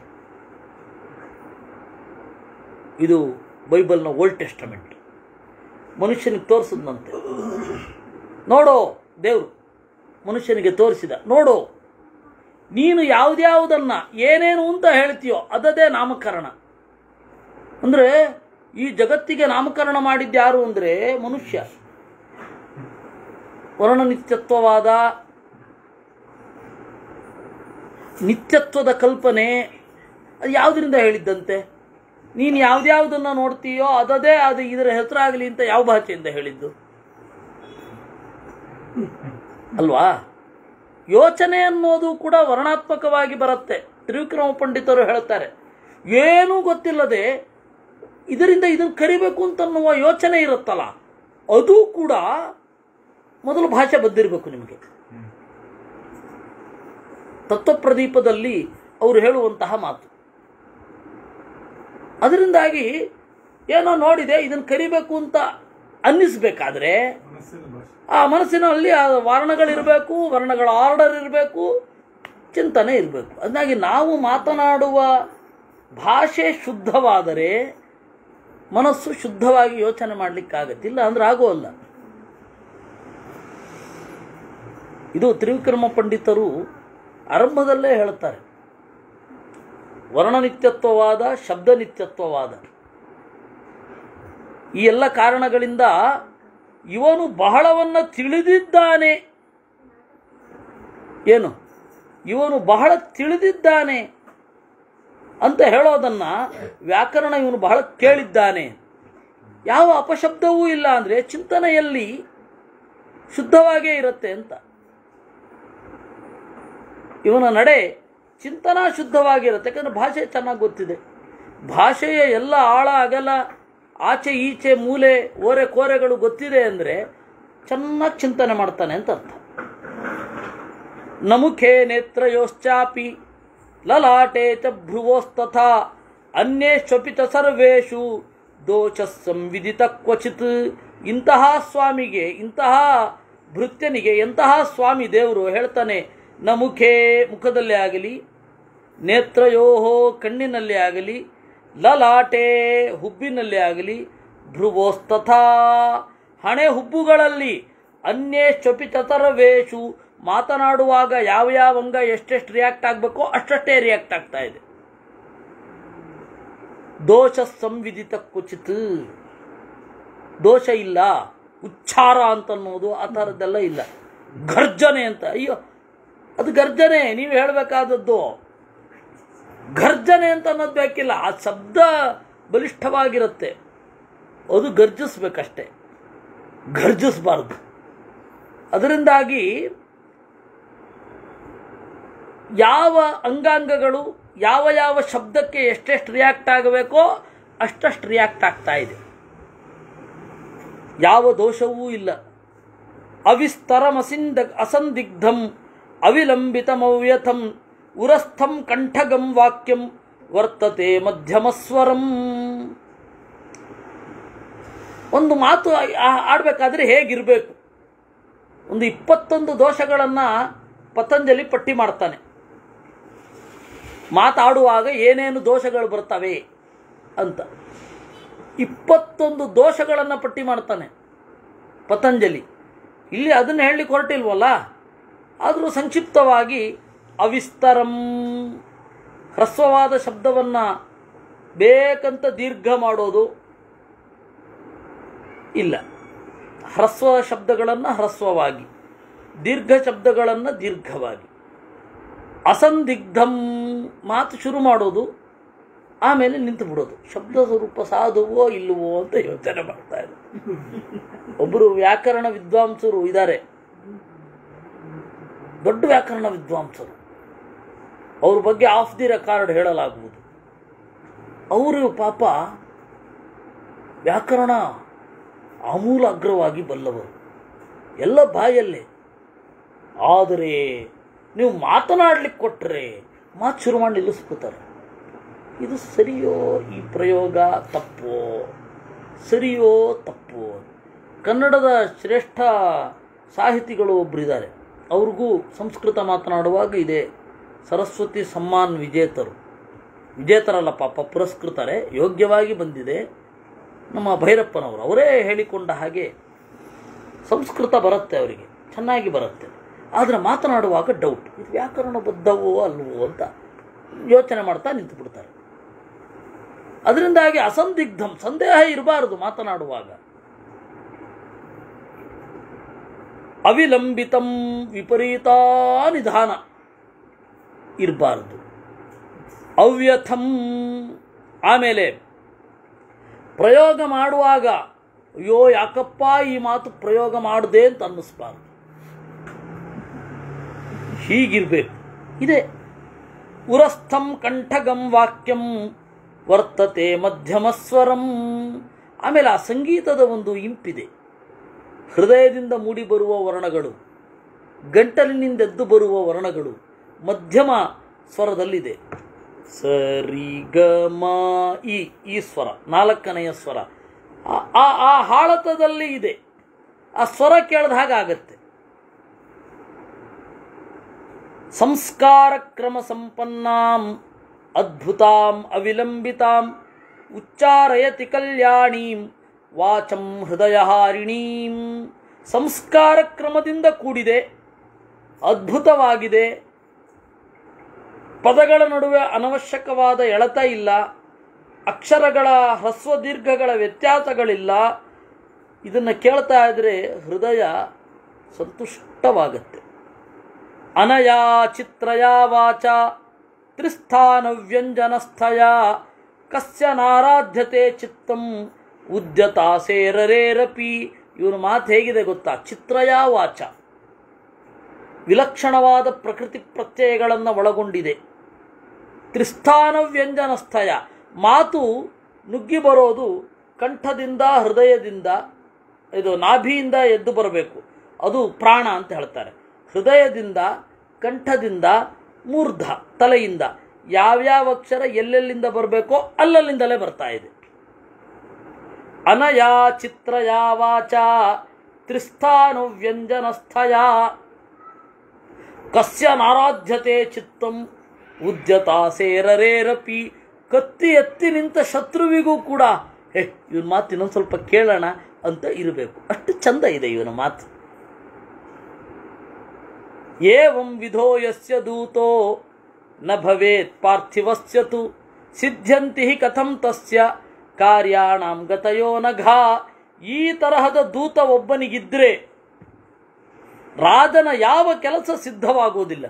ಇದು ಬೈಬಲ್ನ ಓಲ್ಡ್ ಟೆಸ್ಟಮೆಂಟ್ ಮನುಷ್ಯನಿಗೆ ತೋರಿಸಿದಂತೆ ನೋಡೋ ದೇವರು ಮನುಷ್ಯನಿಗೆ ತೋರಿಸಿದ ನೋಡು ನೀನು ಯಾವುದ್ಯಾವುದನ್ನ ಏನೇನು ಅಂತ ಹೇಳ್ತೀಯೋ ಅದದೇ ನಾಮಕರಣ ಅಂದರೆ ಈ ಜಗತ್ತಿಗೆ ನಾಮಕರಣ ಮಾಡಿದ್ಯಾರು ಅಂದರೆ ಮನುಷ್ಯ ವರ್ಣನಿತ್ಯತ್ವವಾದ ನಿತ್ಯತ್ವದ ಕಲ್ಪನೆ ಅದು ಯಾವುದರಿಂದ ಹೇಳಿದ್ದಂತೆ ನೀನು ಯಾವ್ದ್ಯಾವುದನ್ನು ನೋಡ್ತೀಯೋ ಅದದೇ ಅದು ಇದರ ಹೆಸರಾಗಲಿ ಅಂತ ಯಾವ ಭಾಷೆಯಿಂದ ಹೇಳಿದ್ದು ಅಲ್ವಾ ಯೋಚನೆ ಅನ್ನೋದು ಕೂಡ ವರ್ಣಾತ್ಮಕವಾಗಿ ಬರುತ್ತೆ ತ್ರಿವಿಕ್ರಮ ಪಂಡಿತರು ಹೇಳ್ತಾರೆ ಏನೂ ಗೊತ್ತಿಲ್ಲದೆ ಇದರಿಂದ ಇದನ್ನು ಕರಿಬೇಕು ಅಂತನ್ನುವ ಯೋಚನೆ ಇರುತ್ತಲ್ಲ ಅದು ಕೂಡ ಮೊದಲು ಭಾಷೆ ಬದ್ದಿರಬೇಕು ನಿಮಗೆ ತತ್ವಪ್ರದೀಪದಲ್ಲಿ ಅವರು ಹೇಳುವಂತಹ ಮಾತು ಅದರಿಂದಾಗಿ ಏನೋ ನೋಡಿದೆ ಇದನ್ನು ಕರಿಬೇಕು ಅಂತ ಅನ್ನಿಸ್ಬೇಕಾದ್ರೆ ಮನಸ್ಸಿನ ಭಾಷೆ ಆ ಮನಸ್ಸಿನಲ್ಲಿ ಆ ವರ್ಣಗಳಿರಬೇಕು ವರ್ಣಗಳ ಆರ್ಡರ್ ಇರಬೇಕು ಚಿಂತನೆ ಇರಬೇಕು ಅದನ್ನಾಗಿ ನಾವು ಮಾತನಾಡುವ ಭಾಷೆ ಶುದ್ಧವಾದರೆ ಮನಸ್ಸು ಶುದ್ಧವಾಗಿ ಯೋಚನೆ ಮಾಡಲಿಕ್ಕಾಗತ್ತಿಲ್ಲ ಅಂದ್ರೆ ಆಗೋಲ್ಲ ಇದು ತ್ರಿವಿಕ್ರಮ ಪಂಡಿತರು ಆರಂಭದಲ್ಲೇ ಹೇಳ್ತಾರೆ ವರ್ಣನಿತ್ಯತ್ವವಾದ ಶಬ್ದನಿತ್ಯತ್ವವಾದ ಈ ಎಲ್ಲ ಕಾರಣಗಳಿಂದ ಇವನು ಬಹಳವನ್ನ ತಿಳಿದಿದ್ದಾನೆ ಏನು ಇವನು ಬಹಳ ತಿಳಿದಿದ್ದಾನೆ ಅಂತ ಹೇಳೋದನ್ನ ವ್ಯಾಕರಣ ಇವನು ಬಹಳ ಕೇಳಿದ್ದಾನೆ ಯಾವ ಅಪಶಬ್ದವೂ ಇಲ್ಲ ಅಂದರೆ ಚಿಂತನೆಯಲ್ಲಿ ಶುದ್ಧವಾಗೇ ಇರುತ್ತೆ ಅಂತ ಇವನ ನಡೆ ಚಿಂತನಾ ಶುದ್ಧವಾಗಿರುತ್ತೆ ಯಾಕಂದ್ರೆ ಭಾಷೆ ಚೆನ್ನಾಗಿ ಗೊತ್ತಿದೆ ಭಾಷೆಯ ಎಲ್ಲ ಆಳ ಅಗಲ ಆಚೆ ಈಚೆ ಮೂಲೆ ಓರೆ ಕೋರೆಗಳು ಗೊತ್ತಿದೆ ಅಂದರೆ ಚೆನ್ನಾಗಿ ಚಿಂತನೆ ಮಾಡ್ತಾನೆ ಅಂತ ಅರ್ಥ ನಮುಖೇ ನೇತ್ರಯೋಶ್ಚಾಪಿ ಲಲಾಟೆ ಚ ಭ್ರುವೋಸ್ತಥಾ ಅನ್ಯೇಶ್ವಪಿ ಚ ಸರ್ವೇಷು ದೋಷ ಸಂವಿದಿತ ಕ್ವಚಿತ್ ಇಂತಹ ಸ್ವಾಮಿಗೆ ಇಂತಹ ಭೃತ್ಯನಿಗೆ ಎಂತಹ ಸ್ವಾಮಿ ದೇವರು ಹೇಳ್ತಾನೆ ನಮುಖೇ ಮುಖದಲ್ಲೇ ಆಗಲಿ ನೇತ್ರಯೋಹೋ ಕಣ್ಣಿನಲ್ಲಿ ಆಗಲಿ ಲಲಾಟೆ ಹುಬ್ಬಿನಲ್ಲಿ ಆಗಲಿ ಭ್ರುವೋಸ್ತಥಾ ಹಣೆ ಹುಬ್ಬುಗಳಲ್ಲಿ ಅನ್ಯೇಶ್ವಪಿ ಚತರವೇಶು ಮಾತನಾಡುವಾಗ ಯಾವ ಯಾವ ಅಂಗ ಎಷ್ಟೆಷ್ಟು ರಿಯಾಕ್ಟ್ ಆಗಬೇಕೋ ಅಷ್ಟಷ್ಟೇ ರಿಯಾಕ್ಟ್ ಆಗ್ತಾ ಇದೆ ದೋಷ ಸಂವಿದಿತ ಕುಚಿತ್ ದೋಷ ಇಲ್ಲ ಉಚ್ಚಾರ ಅಂತನ್ನೋದು ಆ ಥರದ್ದೆಲ್ಲ ಇಲ್ಲ ಗರ್ಜನೆ ಅಂತ ಅಯ್ಯೋ ಅದು ಗರ್ಜನೆ ನೀವು ಹೇಳಬೇಕಾದದ್ದು ಗರ್ಜನೆ ಅಂತ ಅನ್ನೋದು ಬೇಕಿಲ್ಲ ಆ ಶಬ್ದ ಬಲಿಷ್ಠವಾಗಿರುತ್ತೆ ಅದು ಗರ್ಜಿಸ್ಬೇಕಷ್ಟೆ ಗರ್ಜಿಸಬಾರ್ದು ಅದರಿಂದಾಗಿ ಯಾವ ಅಂಗಾಂಗಗಳು ಯಾವ ಯಾವ ಶಬ್ದಕ್ಕೆ ಎಷ್ಟೆಷ್ಟು ರಿಯಾಕ್ಟ್ ಆಗಬೇಕೋ ಅಷ್ಟಷ್ಟು ರಿಯಾಕ್ಟ್ ಆಗ್ತಾ ಇದೆ ಯಾವ ದೋಷವೂ ಇಲ್ಲ ಅವಿಸ್ತರಮಸಿಂದ ಅಸಂದಿಗ್ಧಂ ಅವಿಲಂಬಿತಮವ್ಯಥಂ ಉರಸ್ಥಂ ಕಂಠಗಂ ವಾಕ್ಯಂ ವರ್ತತೆ ಮಧ್ಯಮಸ್ವರಂ ಒಂದು ಮಾತು ಆ- ಆಡ್ಬೇಕಾದ್ರೆ ಹೇಗಿರಬೇಕು ಒಂದು ಇಪ್ಪತ್ತೊಂದು ದೋಷಗಳನ್ನು ಪತಂಜಲಿ ಪಟ್ಟಿ ಮಾಡ್ತಾನೆ ಮಾತಾಡುವಾಗ ಏನೇನು ದೋಷಗಳು ಬರ್ತವೆ ಅಂತ ಇಪ್ಪತ್ತೊಂದು ದೋಷಗಳನ್ನು ಪಟ್ಟಿ ಮಾಡ್ತಾನೆ ಪತಂಜಲಿ ಇಲ್ಲಿ ಅದನ್ನು ಹೇಳಲಿಕ್ಕೆ ಹೊರಟಿಲ್ವಲ್ಲ ಆದರೂ ಸಂಕ್ಷಿಪ್ತವಾಗಿ ಅವಿಸ್ತರಂ ಹ್ರಸ್ವವಾದ ಶಬ್ದವನ್ನು ಬೇಕಂತ ದೀರ್ಘ ಮಾಡೋದು ಇಲ್ಲ ಹ್ರಸ್ವ ಶಬ್ದಗಳನ್ನು ಹ್ರಸ್ವವಾಗಿ ದೀರ್ಘ ಶಬ್ದಗಳನ್ನು ದೀರ್ಘವಾಗಿ ಅಸಂದಿಗ್ಧಂ ಮಾತು ಶುರು ಮಾಡೋದು ಆಮೇಲೆ ನಿಂತು ಬಿಡೋದು ಶಬ್ದ ಸ್ವರೂಪ ಸಾಧುವೋ ಇಲ್ಲವೋ ಅಂತ ಯೋಚನೆ ಮಾಡ್ತಾ ಇದ್ದಾರೆ ಒಬ್ಬರು ವ್ಯಾಕರಣ ವಿದ್ವಾಂಸರು ಇದ್ದಾರೆ ದೊಡ್ಡ ವ್ಯಾಕರಣ ವಿದ್ವಾಂಸರು ಅವ್ರ ಬಗ್ಗೆ ಆಫ್ ದಿ ರೆಕಾರ್ಡ್ ಹೇಳಲಾಗುವುದು ಅವರು ಪಾಪ ವ್ಯಾಕರಣ ಆಮೂಲಾಗ್ರವಾಗಿ ಬಲ್ಲವರು ಎಲ್ಲ ಬಾಯಲ್ಲೇ ಆದರೆ ನೀವು ಮಾತನಾಡ್ಲಿಕ್ಕೆ ಕೊಟ್ಟರೆ ಮಾತು ಶುರು ಮಾಡಿ ನಿಲ್ಲಿಸ್ಬಿಡ್ತಾರೆ ಇದು ಸರಿಯೋ ಈ ಪ್ರಯೋಗ ತಪ್ಪೋ ಸರಿಯೋ ತಪ್ಪೋ ಕನ್ನಡದ ಶ್ರೇಷ್ಠ ಸಾಹಿತಿಗಳು ಒಬ್ಬರಿದ್ದಾರೆ ಅವ್ರಿಗೂ ಸಂಸ್ಕೃತ ಮಾತನಾಡುವಾಗ ಇದೆ ಸರಸ್ವತಿ ಸಮ್ಮಾನ್ ವಿಜೇತರು ವಿಜೇತರಲ್ಲ ಪಾಪ ಪುರಸ್ಕೃತರೆ ಯೋಗ್ಯವಾಗಿ ಬಂದಿದೆ ನಮ್ಮ ಭೈರಪ್ಪನವರು ಅವರೇ ಹೇಳಿಕೊಂಡ ಹಾಗೆ ಸಂಸ್ಕೃತ ಬರುತ್ತೆ ಅವರಿಗೆ ಚೆನ್ನಾಗಿ ಬರುತ್ತೆ ಆದರೆ ಮಾತನಾಡುವಾಗ ಡೌಟ್ ಇದು ವ್ಯಾಕರಣಬದ್ಧವೋ ಅಲ್ವೋ ಅಂತ ಯೋಚನೆ ಮಾಡ್ತಾ ನಿಂತು ಬಿಡ್ತಾರೆ ಅದರಿಂದಾಗಿ ಅಸಂದಿಗ್ಧಂ ಸಂದೇಹ ಇರಬಾರದು ಮಾತನಾಡುವಾಗ ಅವಿಲಂಬಿತಂ ವಿಪರೀತಾ ನಿಧಾನ ಇರಬಾರದು ಅವ್ಯಥಂ ಆಮೇಲೆ ಪ್ರಯೋಗ ಮಾಡುವಾಗ ಅಯ್ಯೋ ಯಾಕಪ್ಪ ಈ ಮಾತು ಪ್ರಯೋಗ ಮಾಡಿದೆ ಅಂತ ಅನ್ನಿಸ್ಬಾರ್ದು ಹೀಗಿರ್ಬೇಕು ಇದೆ ಉರಸ್ಥಂ ಕಂಠಗಂ ವಾಕ್ಯಂ ವರ್ತತೆ ಮಧ್ಯಮಸ್ವರಂ ಆಮೇಲೆ ಆ ಸಂಗೀತದ ಒಂದು ಇಂಪಿದೆ ಹೃದಯದಿಂದ ಮೂಡಿ ಬರುವ ವರ್ಣಗಳು ಗಂಟಲಿನಿಂದ ಎದ್ದು ಬರುವ ವರ್ಣಗಳು ಮಧ್ಯಮ ಸ್ವರದಲ್ಲಿದೆ ಸರಿ ಗ ಮ ಈ ಈ ಸ್ವರ ನಾಲ್ಕನೆಯ ಸ್ವರ ಆ- ಆ ಆ ಹಾಳತದಲ್ಲಿ ಇದೆ ಆ ಸ್ವರ ಕೇಳಿದ ಹಾಗೆ ಆಗತ್ತೆ ಸಂಸ್ಕಾರ ಕ್ರಮ ಸಂಪನ್ನಾಂ ಅದ್ಭುತಾಂ ಅವಿಲಂಬಿತಾಂ ಉಚ್ಚಾರಯತಿ ಕಲ್ಯಾಣೀಂ ವಾಚಂ ಹೃದಯಹಾರಿಣೀಂ ಸಂಸ್ಕಾರ ಕ್ರಮದಿಂದ ಕೂಡಿದೆ ಅದ್ಭುತವಾಗಿದೆ ಪದಗಳ ನಡುವೆ ಅನವಶ್ಯಕವಾದ ಎಳೆತ ಇಲ್ಲ ಅಕ್ಷರಗಳ ಹ್ರಸ್ವ ದೀರ್ಘಗಳ ವ್ಯತ್ಯಾಸಗಳಿಲ್ಲ ಇದನ್ನು ಕೇಳ್ತಾ ಇದ್ರೆ ಹೃದಯ ಸಂತುಷ್ಟವಾಗತ್ತೆ ಅನಯಾ ಚಿತ್ರಯಾ ವಾಚ ತ್ರಿಸ್ಥಾನ ವ್ಯಂಜನಸ್ಥಯ ಕಸ್ಯ ನಾರಾಧ್ಯತೆ ಚಿತ್ತಂ ಉದ್ಯತಾ ಸೇರರೇರಪಿ ಇವನ ಮಾತು ಹೇಗಿದೆ ಗೊತ್ತಾ ಚಿತ್ರಯಾ ವಾಚ ವಿಲಕ್ಷಣವಾದ ಪ್ರಕೃತಿ ಪ್ರತ್ಯಯಗಳನ್ನು ಒಳಗೊಂಡಿದೆ ತ್ರಿಸ್ಥಾನ ವ್ಯಂಜನಸ್ಥಯ ಮಾತು ನುಗ್ಗಿ ಬರೋದು ಕಂಠದಿಂದ ಹೃದಯದಿಂದ ಇದು ನಾಭಿಯಿಂದ ಎದ್ದು ಬರಬೇಕು ಅದು ಪ್ರಾಣ ಅಂತ ಹೇಳ್ತಾರೆ ಹೃದಯದಿಂದ ಕಂಠದಿಂದ ಮೂರ್ಧ ತಲೆಯಿಂದ ಯಾವ್ಯಾವ ಅಕ್ಷರ ಎಲ್ಲೆಲ್ಲಿಂದ ಬರಬೇಕೋ ಅಲ್ಲಲ್ಲಿಂದಲೇ ಬರ್ತಾ ಇದೆ ಅನಯಾ ಚಿತ್ರಯಾ ವಾಚ ತ್ರಿಸ್ಥಾನು ವ್ಯಂಜನಸ್ಥಯ ಕಸ್ಯ ನಾರಾಧ್ಯತೆ ಚಿತ್ತಂ ಉದ್ಯತಾ ಸೇರರೇರಪಿ ಕತ್ತಿ ಎತ್ತಿ ನಿಂತ ಶತ್ರುವಿಗೂ ಕೂಡ ಹೇ ಇವನ ಮಾತು ಇನ್ನೊಂದು ಸ್ವಲ್ಪ ಕೇಳೋಣ ಅಂತ ಇರಬೇಕು ಅಷ್ಟು ಚಂದ ಇದೆ ಇವನ ಮಾತು ಏವಂ ವಿಧೋ ಯಸ್ಯ ದೂತೋ ನ ಭವೇತ್ ಪಾರ್ಥಿವಸ್ಯ ತು ಸಿದ್ಧ್ಯಂತಿ ಹಿ ಕಥಂ ತಸ್ಯ ಕಾರ್ಯಾಣಾಂ ಗತಯೋ ನಘಾ ಈ ತರಹದ ದೂತ ಒಬ್ಬನಿಗಿದ್ರೆ ರಾಜನ ಯಾವ ಕೆಲಸ ಸಿದ್ಧವಾಗುವುದಿಲ್ಲ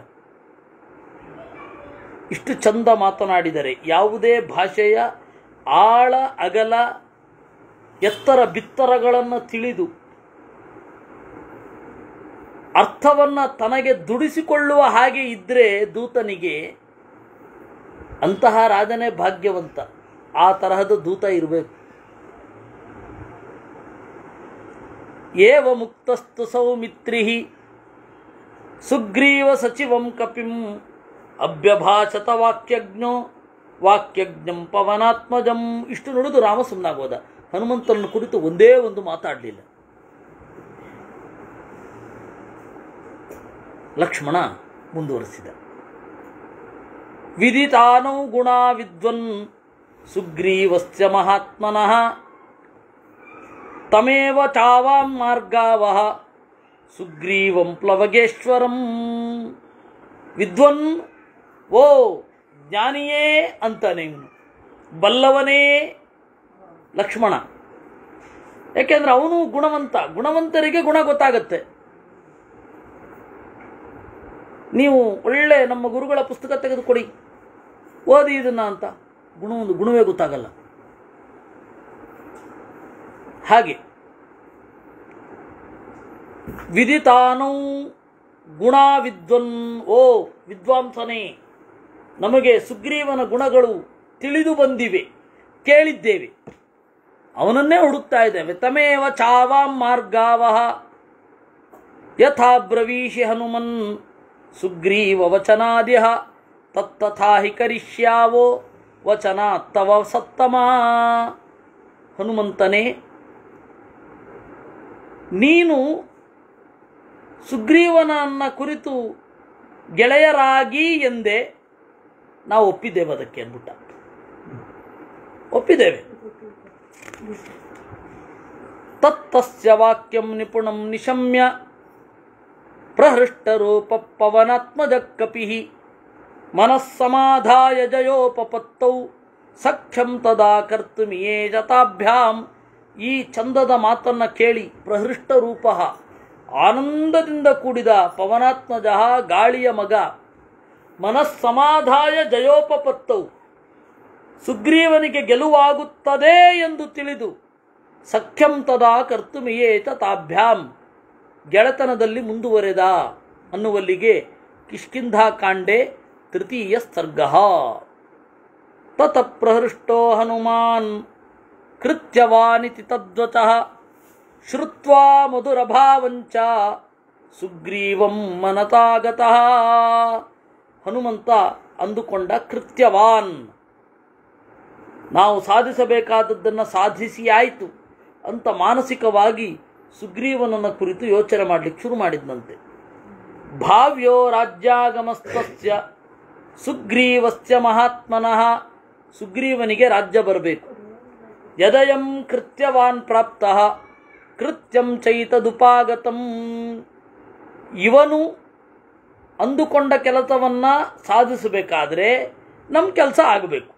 ಇಷ್ಟು ಚಂದ ಮಾತನಾಡಿದರೆ ಯಾವುದೇ ಭಾಷೆಯ ಆಳ ಅಗಲ ಎತ್ತರ ಬಿತ್ತರಗಳನ್ನು ತಿಳಿದು ಅರ್ಥವನ್ನು ತನಗೆ ದುಡಿಸಿಕೊಳ್ಳುವ ಹಾಗೆ ಇದ್ರೆ ದೂತನಿಗೆ ಅಂತಹ ರಾಜನೇ ಭಾಗ್ಯವಂತ ಆ ತರಹದ ದೂತ ಇರಬೇಕು ಏವ ಮುಕ್ತಸ್ತು ಸೌಮಿತ್ರಿ ಸುಗ್ರೀವ ಸಚಿವಂ ಕಪಿಂ ಅಭ್ಯಭಾಷತ ವಾಕ್ಯಜ್ಞೋ ವಾಕ್ಯಜ್ಞಂ ಪವನಾತ್ಮಜಂ ಇಷ್ಟು ನುಡಿದು ರಾಮ ಸುಮ್ಮನಾಗೋದ ಹನುಮಂತನ ಕುರಿತು ಒಂದೇ ಒಂದು ಮಾತಾಡಲಿಲ್ಲ ಲಕ್ಷ್ಮಣ ಮುಂದುವರೆಸಿದ ವಿದಿತಾನೌ ಗುಣ ವಿದ್ವನ್ ಸುಗ್ರೀವಸ್ಯ ಮಹಾತ್ಮನಃ ತಮೇವ ಚಾವಾಂ ಮಾರ್ಗಾವಹ ಸುಗ್ರೀವಂ ಪ್ಲವಗೇಶ್ವರಂ ವಿದ್ವನ್ ಓ ಜ್ಞಾನಿಯೇ ಅಂತಾನೆ ಇವನು ಬಲ್ಲವನೇ ಲಕ್ಷ್ಮಣ ಯಾಕೆಂದ್ರೆ ಅವನು ಗುಣವಂತ ಗುಣವಂತರಿಗೆ ಗುಣ ಗೊತ್ತಾಗತ್ತೆ ನೀವು ಒಳ್ಳೆ ನಮ್ಮ ಗುರುಗಳ ಪುಸ್ತಕ ತೆಗೆದುಕೊಡಿ ಓದಿ ಇದನ್ನ ಅಂತ ಗುಣ ಒಂದು ಗುಣವೇ ಗೊತ್ತಾಗಲ್ಲ ಹಾಗೆ ವಿದಿತಾನೌ ಗುಣ ವಿದ್ವನ್ ಓ ವಿದ್ವಾಂಸನೇ ನಮಗೆ ಸುಗ್ರೀವನ ಗುಣಗಳು ತಿಳಿದು ಬಂದಿವೆ ಕೇಳಿದ್ದೇವೆ ಅವನನ್ನೇ ಹುಡುಕ್ತಾ ಇದ್ದೇವೆ ತಮೇವ ಚಾವಾಂ ಮಾರ್ಗಾವಹ ಯಥಾ ಬ್ರವೀಷಿ ಹನುಮನ್ ಸುಗ್ರೀವ ವಚನಾದ್ಯ ತತ್ತಥಾ ಹಿ ಕರಿಷ್ಯಾವೋ ವಚನ ತವ ಸತ್ತಮ ಹನುಮಂತನೇ ನೀನು ಸುಗ್ರೀವನನ್ನ ಕುರಿತು ಗೆಳೆಯರಾಗಿ ಎಂದೇ ನಾವು ಒಪ್ಪಿದ್ದೇವೆ ಅದಕ್ಕೆ ಅಂದ್ಬಿಟ್ಟ ಒಪ್ಪಿದ್ದೇವೆ ತತ್ತಸ್ಯ ವಾಕ್ಯಂ ನಿಪುಣಂ ನಿಶಮ್ಯ ಪ್ರಹೃಷ್ಟರೂಪ ಪವನಾತ್ಮಜ ಕಪಿ ಮನಸ್ಸಮಾಧಾಯ ಜಯೋಪಪತ್ತೌ ಸಖ್ಯಂ ತದಾ ಕರ್ತುಮಿಯೇ ಜತಾಭ್ಯಾಂ ಈ ಚಂದದ ಮಾತನ್ನ ಕೇಳಿ ಪ್ರಹೃಷ್ಟ ರೂಪ ಆನಂದದಿಂದ ಕೂಡಿದ ಪವನಾತ್ಮಜ ಗಾಳಿಯ ಮಗ ಮನಸ್ಸಮಾಧಾಯ ಜಯೋಪಪತ್ತೌ ಸುಗ್ರೀವನಿಗೆ ಗೆಲುವಾಗುತ್ತದೆ ಎಂದು ತಿಳಿದು ಸಖ್ಯಂ ತದಾ ಕರ್ತುಮಿಯೇತ ತಾಭ್ಯಾಂ ಗೆಳೆತನದಲ್ಲಿ ಮುಂದುವರೆದ ಅನ್ನುವಲ್ಲಿಗೆ ಕಿಷ್ಕಿಂಧಾಕಾಂಡೆ ತೃತೀಯ ಸರ್ಗ ತತ ಪ್ರಹೃಷ್ಟೋ ಹನುಮಾನ್ ಕೃತ್ಯವಾನಿತಿ ತದ್ವಚಃ ಶ್ರುತ್ವಾ ಮಧುರಭಾವಂಚ ಸುಗ್ರೀವಂ ಮನತಾಗತಃ ಹನುಮಂತ ಅಂದುಕೊಂಡ ಕೃತ್ಯವಾನ್ ನಾವು ಸಾಧಿಸಬೇಕಾದದ್ದನ್ನು ಸಾಧಿಸಿ ಆಯಿತು ಅಂತ ಮಾನಸಿಕವಾಗಿ ಸುಗ್ರೀವನನ್ನ ಕುರಿತು ಯೋಚನೆ ಮಾಡಲಿಕ್ಕೆ ಶುರು ಮಾಡಿದ್ನಂತೆ ಭಾವ್ಯೋ ರಾಜ್ಯಾಗಮಸ್ತಸ್ಯ ಸುಗ್ರೀವಸ್ಯ ಮಹಾತ್ಮನಃ ಸುಗ್ರೀವನಿಗೆ ರಾಜ್ಯ ಬರಬೇಕು ಯದಯಂ ಕೃತ್ಯವಾನ್ ಪ್ರಾಪ್ತ ಕೃತ್ಯಂ ಚೈತದುಪಾಗತಂ ಇವನು ಅಂದುಕೊಂಡ ಕೆಲಸವನ್ನ ಸಾಧಿಸಬೇಕಾದ್ರೆ ನಮ್ಮ ಕೆಲಸ ಆಗಬೇಕು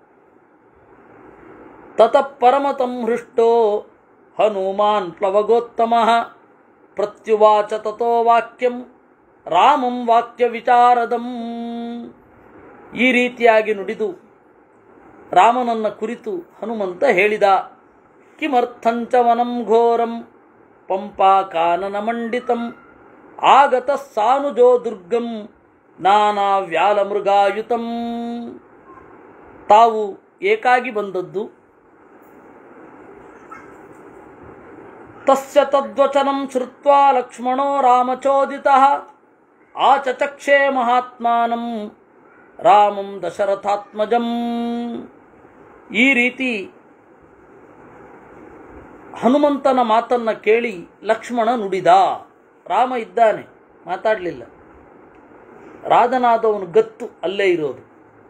ತತಃ ಪರಮತಂ ಹೃಷ್ಟೋ ಹನುಮಾನ್ ಪ್ಲವಗೋತ್ತಮ ಪ್ರತ್ಯುವಾಚ ತಥೋ ವಾಕ್ಯಂ ರಾಮಂ ವಾಕ್ಯ ವಿಚಾರದಂ ಈ ರೀತಿಯಾಗಿ ನುಡಿದು ರಾಮನನ್ನ ಕುರಿತು ಹನುಮಂತ ಹೇಳಿದ ಕಿಮರ್ಥಂಚ ವನಂ ಘೋರಂ ಪಂಪಾ ಕಾನನ ಮಂಡಿತಂ ಆಗತ ಸಾನುಜೋ ದುರ್ಗಂ ನಾನಾ ವ್ಯಾಲ ಮೃಗಾಯುತಂ ತಾವು ಏಕಾಗಿ ಬಂದದ್ದು ತಸ್ಯ ತದ್ವಚನಂ ಶ್ರುತ್ವಾ ಲಕ್ಷ್ಮಣೋ ರಾಮಚೋದಿತಃ ಆಚಚಕ್ಷೇ ಮಹಾತ್ಮಾನಂ ರಾಮಂ ದಶರಥಾತ್ಮಜಂ ಈ ರೀತಿ ಹನುಮಂತನ ಮಾತನ್ನ ಕೇಳಿ ಲಕ್ಷ್ಮಣ ನುಡಿದ ರಾಮ ಇದ್ದಾನೆ ಮಾತಾಡಲಿಲ್ಲ ರಾಧನಾದವನು ಗತ್ತು ಅಲ್ಲೇ ಇರೋದು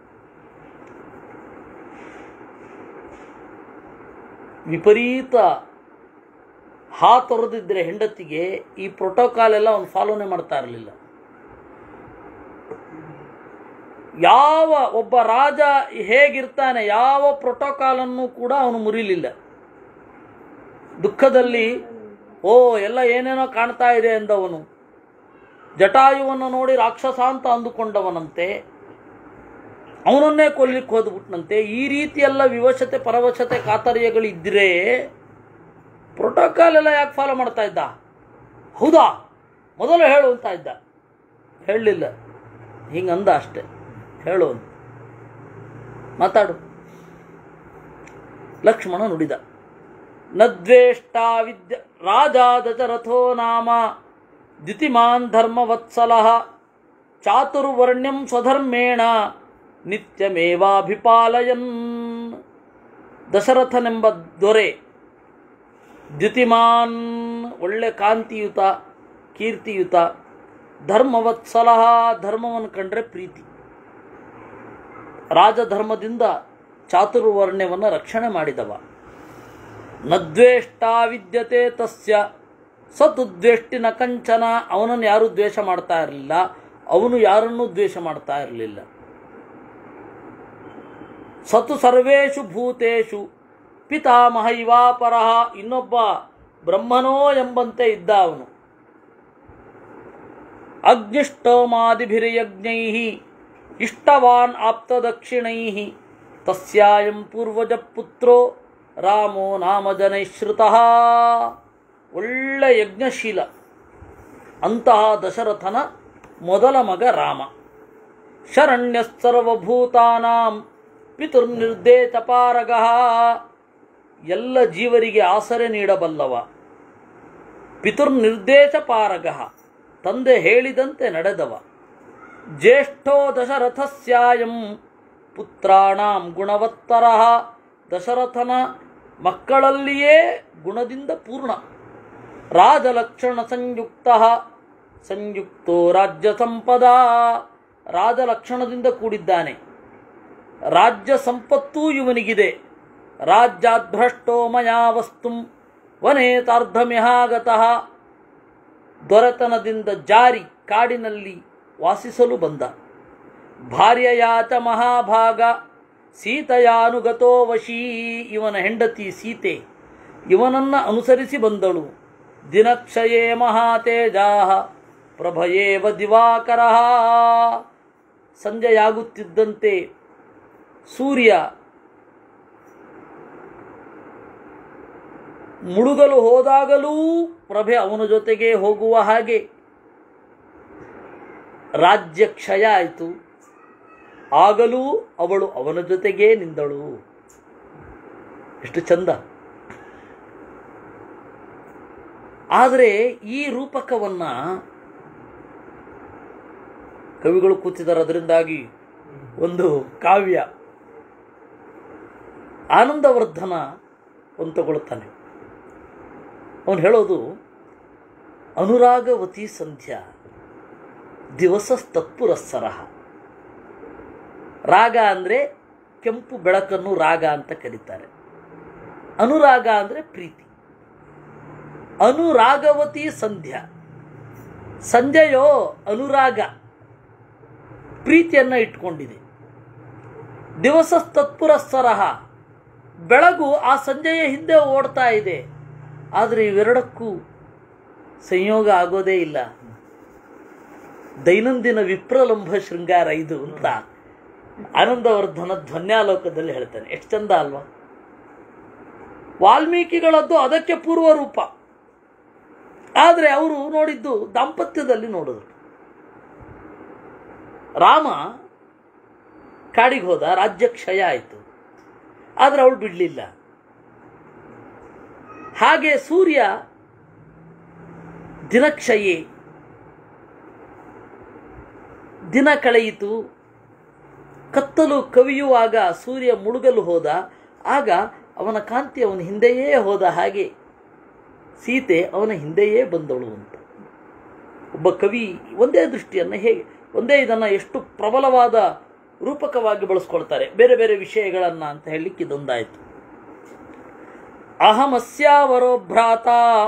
ವಿಪರೀತ ಹಾ ತೊರೆದಿದ್ರೆ ಹೆಂಡತಿಗೆ ಈ ಪ್ರೋಟೋಕಾಲ್ ಎಲ್ಲ ಅವನು ಫಾಲೋನೆ ಮಾಡ್ತಾ ಇರಲಿಲ್ಲ ಯಾವ ಒಬ್ಬ ರಾಜ ಹೇಗಿರ್ತಾನೆ ಯಾವ ಪ್ರೋಟೋಕಾಲನ್ನು ಕೂಡ ಅವನು ಮುರಿಲಿಲ್ಲ ದುಃಖದಲ್ಲಿ ಓ ಎಲ್ಲ ಏನೇನೋ ಕಾಣ್ತಾ ಇದೆ ಎಂದವನು ಜಟಾಯುವನ್ನು ನೋಡಿ ರಾಕ್ಷಸ ಅಂತ ಅಂದುಕೊಂಡವನಂತೆ ಅವನನ್ನೇ ಕೊಲ್ಲಿಕ್ಕೆ ಹೋದ್ಬಿಟ್ನಂತೆ ಈ ರೀತಿಯೆಲ್ಲ ವಿವಶತೆ ಪರವಶತೆ ಕಾತರ್ಯಗಳಿದ್ದರೆ ಪ್ರೋಟೋಕಾಲ್ ಎಲ್ಲ ಯಾಕೆ ಫಾಲೋ ಮಾಡ್ತಾ ಇದ್ದ ಹೌದಾ ಮೊದಲು ಹೇಳು ಅಂತ ಇದ್ದ ಹೇಳಲಿಲ್ಲ ಹಿಂಗಂದ ಅಷ್ಟೆ ಹೇಳು ಅಂತ ಮಾತಾಡು ಲಕ್ಷ್ಮಣ ನುಡಿದ ನದ್ವೇಷ್ಟಾ ವಿದ್ಯ ರಾಜ ದಶರಥೋ ನಾಮ ದ್ಯುತಿಮಾನ್ ಧರ್ಮವತ್ಸಲ ಚಾತುರ್ವರ್ಣ್ಯಂ ಸ್ವಧರ್ಮೇಣ ನಿತ್ಯಮೇವಾಭಿಪಾಲಯನ್ ದಶರಥನೆಂಬ ದೊರೆ ದ್ಯುತಿಮಾನ್ ಒಳ್ಳೆ ಕಾಂತಿಯುತ ಕೀರ್ತಿಯುತ ಧರ್ಮವತ್ಸಲ ಧರ್ಮವನ್ನು ಕಂಡ್ರೆ ಪ್ರೀತಿ ರಾಜಧರ್ಮದಿಂದ ಚಾತುರ್ವರ್ಣ್ಯವನ್ನು ರಕ್ಷಣೆ ಮಾಡಿದವ ನದ್ವೇಷ್ಟಾ ವಿದ್ಯತೆ ತಸ್ಯ ಸತುದ್ವೇಷ್ಟಿನ ಕಂಚನ ಅವನನ್ನು ಯಾರೂ ದ್ವೇಷ ಮಾಡ್ತಾ ಇರಲಿಲ್ಲ ಅವನು ಯಾರನ್ನೂ ದ್ವೇಷ ಮಾಡ್ತಾ ಇರಲಿಲ್ಲ ಸತು ಸರ್ವೇಷು ಭೂತೇಷು ಪಿತಾಮಹ ಇವಾಪರಃ ಇನ್ನೊಬ್ಬ ಬ್ರಹ್ಮನೋ ಎಂಬಂತೆ ಇದ್ದ ಅವನು ಅಗ್ನಿಷ್ಟೋಮಾದಿಭಿರ್ಯಜ್ಞೈ ಇಷ್ಟವಾನ್ ಆಪ್ತದಕ್ಷಿಣೈ ತಸ್ಯಾಯಂ ಪೂರ್ವಜ ಪುತ್ರೋ ರಾಮೋ ನಾಮ ಜನೈಶ್ರುತಃ ಒಳ್ಳೆ ಯಜ್ಞಶೀಲ ಅಂತಹ ದಶರಥನ ಮೊದಲ ಮಗ ರಾಮ ಶರಣ್ಯಸರ್ವಭೂತಾನಾಂ ಪಿತುರ್ನಿರ್ದೇಶಪಾರಗ ಎಲ್ಲ ಜೀವರಿಗೆ ಆಸರೆ ನೀಡಬಲ್ಲವ ಪಿತುರ್ನಿರ್ದೇಶಪಾರಗ ತಂದೆ ಹೇಳಿದಂತೆ ನಡೆದವ ಜ್ಯೇಷ್ಠೋ ದಶರಥಸ್ಯಾಯಂ ಪುತ್ರಾಣಾಂ ಗುಣವತ್ತರ ದಶರಥನ ಮಕ್ಕಳಲ್ಲಿಯೇ ಗುಣದಿಂದ ಪೂರ್ಣ ರಾಜಲಕ್ಷಣ ಸಂಯುಕ್ತ ಸಂಯುಕ್ತೋ ರಾಜ್ಯ ಸಂಪದ ರಾಜಲಕ್ಷಣದಿಂದ ಕೂಡಿದ್ದಾನೆ ರಾಜ್ಯ ಸಂಪತ್ತೂ ಇವನಿಗಿದೆ ರಾಜ್ಯಾದ್ಭ್ರಷ್ಟೋ ಮಯಾ ವಸ್ತುಂ ವನೇತಾರ್ಧಮಿಹಾಗತಃ ದೊರೆತನದಿಂದ ಜಾರಿ ಕಾಡಿನಲ್ಲಿ ವಾಸಿಸಲು ಬಂದ ಭಾರ್ಯಯಾತ ಮಹಾಭಾಗ ಸೀತೆಯಾನುಗತೋ ವಶೀ ಇವನ ಹೆಂಡತಿ ಸೀತೆ ಇವನನ್ನ ಅನುಸರಿಸಿ ಬಂದಳು ದಿನಕ್ಷಯೇ ಮಹಾತೇಜಾ ಪ್ರಭಯೇವ ದಿವಾಕರ ಸಂಜೆಯಾಗುತ್ತಿದ್ದಂತೆ ಸೂರ್ಯ ಮುಳುಗಲು ಹೋದಾಗಲೂ ಪ್ರಭೆ ಅವನ ಜೊತೆಗೆ ಹೋಗುವ ಹಾಗೆ ರಾಜ್ಯ ಕ್ಷಯ ಆಯಿತು ಆಗಲೂ ಅವಳು ಅವನ ಜೊತೆಗೇ ನಿಂದಳು ಎಷ್ಟು ಚಂದ ಆದರೆ ಈ ರೂಪಕವನ್ನ ಕವಿಗಳು ಕೂತಿದ್ದಾರೆ ಅದರಿಂದಾಗಿ ಒಂದು ಕಾವ್ಯ ಆನಂದವರ್ಧನ ಒಂದು ತಗೊಳ್ತಾನೆ ಅವನು ಹೇಳೋದು ಅನುರಾಗವತಿ ಸಂಧ್ಯಾ ದಿವಸ ತತ್ಪುರಸ್ಸರ ರಾಗ ಅಂದರೆ ಕೆಂಪು ಬೆಳಕನ್ನು ರಾಗ ಅಂತ ಕರೀತಾರೆ ಅನುರಾಗ ಅಂದರೆ ಪ್ರೀತಿ ಅನುರಾಗವತಿ ಸಂಧ್ಯಾ ಸಂಧ್ಯೆಯೋ ಅನುರಾಗ ಪ್ರೀತಿಯನ್ನು ಇಟ್ಕೊಂಡಿದೆ ದಿವಸ ತತ್ಪುರಸ್ಸರ ಬೆಳಗು ಆ ಸಂಜೆಯ ಹಿಂದೆ ಓಡ್ತಾ ಇದೆ ಆದರೆ ಇವೆರಡಕ್ಕೂ ಸಂಯೋಗ ಆಗೋದೇ ಇಲ್ಲ ದೈನಂದಿನ ವಿಪ್ರಲಂಭ ಶೃಂಗಾರ ಇದು ಅಂತ ಆನಂದವರ್ಧನ ಧ್ವನ್ಯಾಲೋಕದಲ್ಲಿ ಹೇಳ್ತಾನೆ ಎಷ್ಟು ಚಂದ ಅಲ್ವಾ ವಾಲ್ಮೀಕಿಗಳದ್ದು ಅದಕ್ಕೆ ಪೂರ್ವ ರೂಪ ಆದರೆ ಅವರು ನೋಡಿದ್ದು ದಾಂಪತ್ಯದಲ್ಲಿ ನೋಡಿದ್ರು ರಾಮ ಕಾಡಿಗೆ ಹೋದ ರಾಜ್ಯ ಕ್ಷಯ ಆಯಿತು ಆದರೆ ಅವಳು ಬಿಡಲಿಲ್ಲ ಹಾಗೆ ಸೂರ್ಯ ದಿನಕ್ಷಯೇ ದಿನ ಕಳೆಯಿತು ಕತ್ತಲು ಕವಿಯುವಾಗ ಸೂರ್ಯ ಮುಳುಗಲು ಹೋದ ಆಗ ಅವನ ಕಾಂತಿ ಅವನ ಹಿಂದೆಯೇ ಹೋದ ಹಾಗೆ ಸೀತೆ ಅವನ ಹಿಂದೆಯೇ ಬಂದಳು ಅಂತ ಒಬ್ಬ ಕವಿ ಒಂದೇ ದೃಷ್ಟಿಯನ್ನು ಹೇಗೆ ಒಂದೇ ಇದನ್ನು ಎಷ್ಟು ಪ್ರಬಲವಾದ ರೂಪಕವಾಗಿ ಬಳಸ್ಕೊಳ್ತಾರೆ ಬೇರೆ ಬೇರೆ ವಿಷಯಗಳನ್ನು ಅಂತ ಹೇಳಲಿಕ್ಕೆ ಇದೊಂದಾಯಿತು ಅಹಮಸ್ಯಾವರೋ ಭ್ರಾತ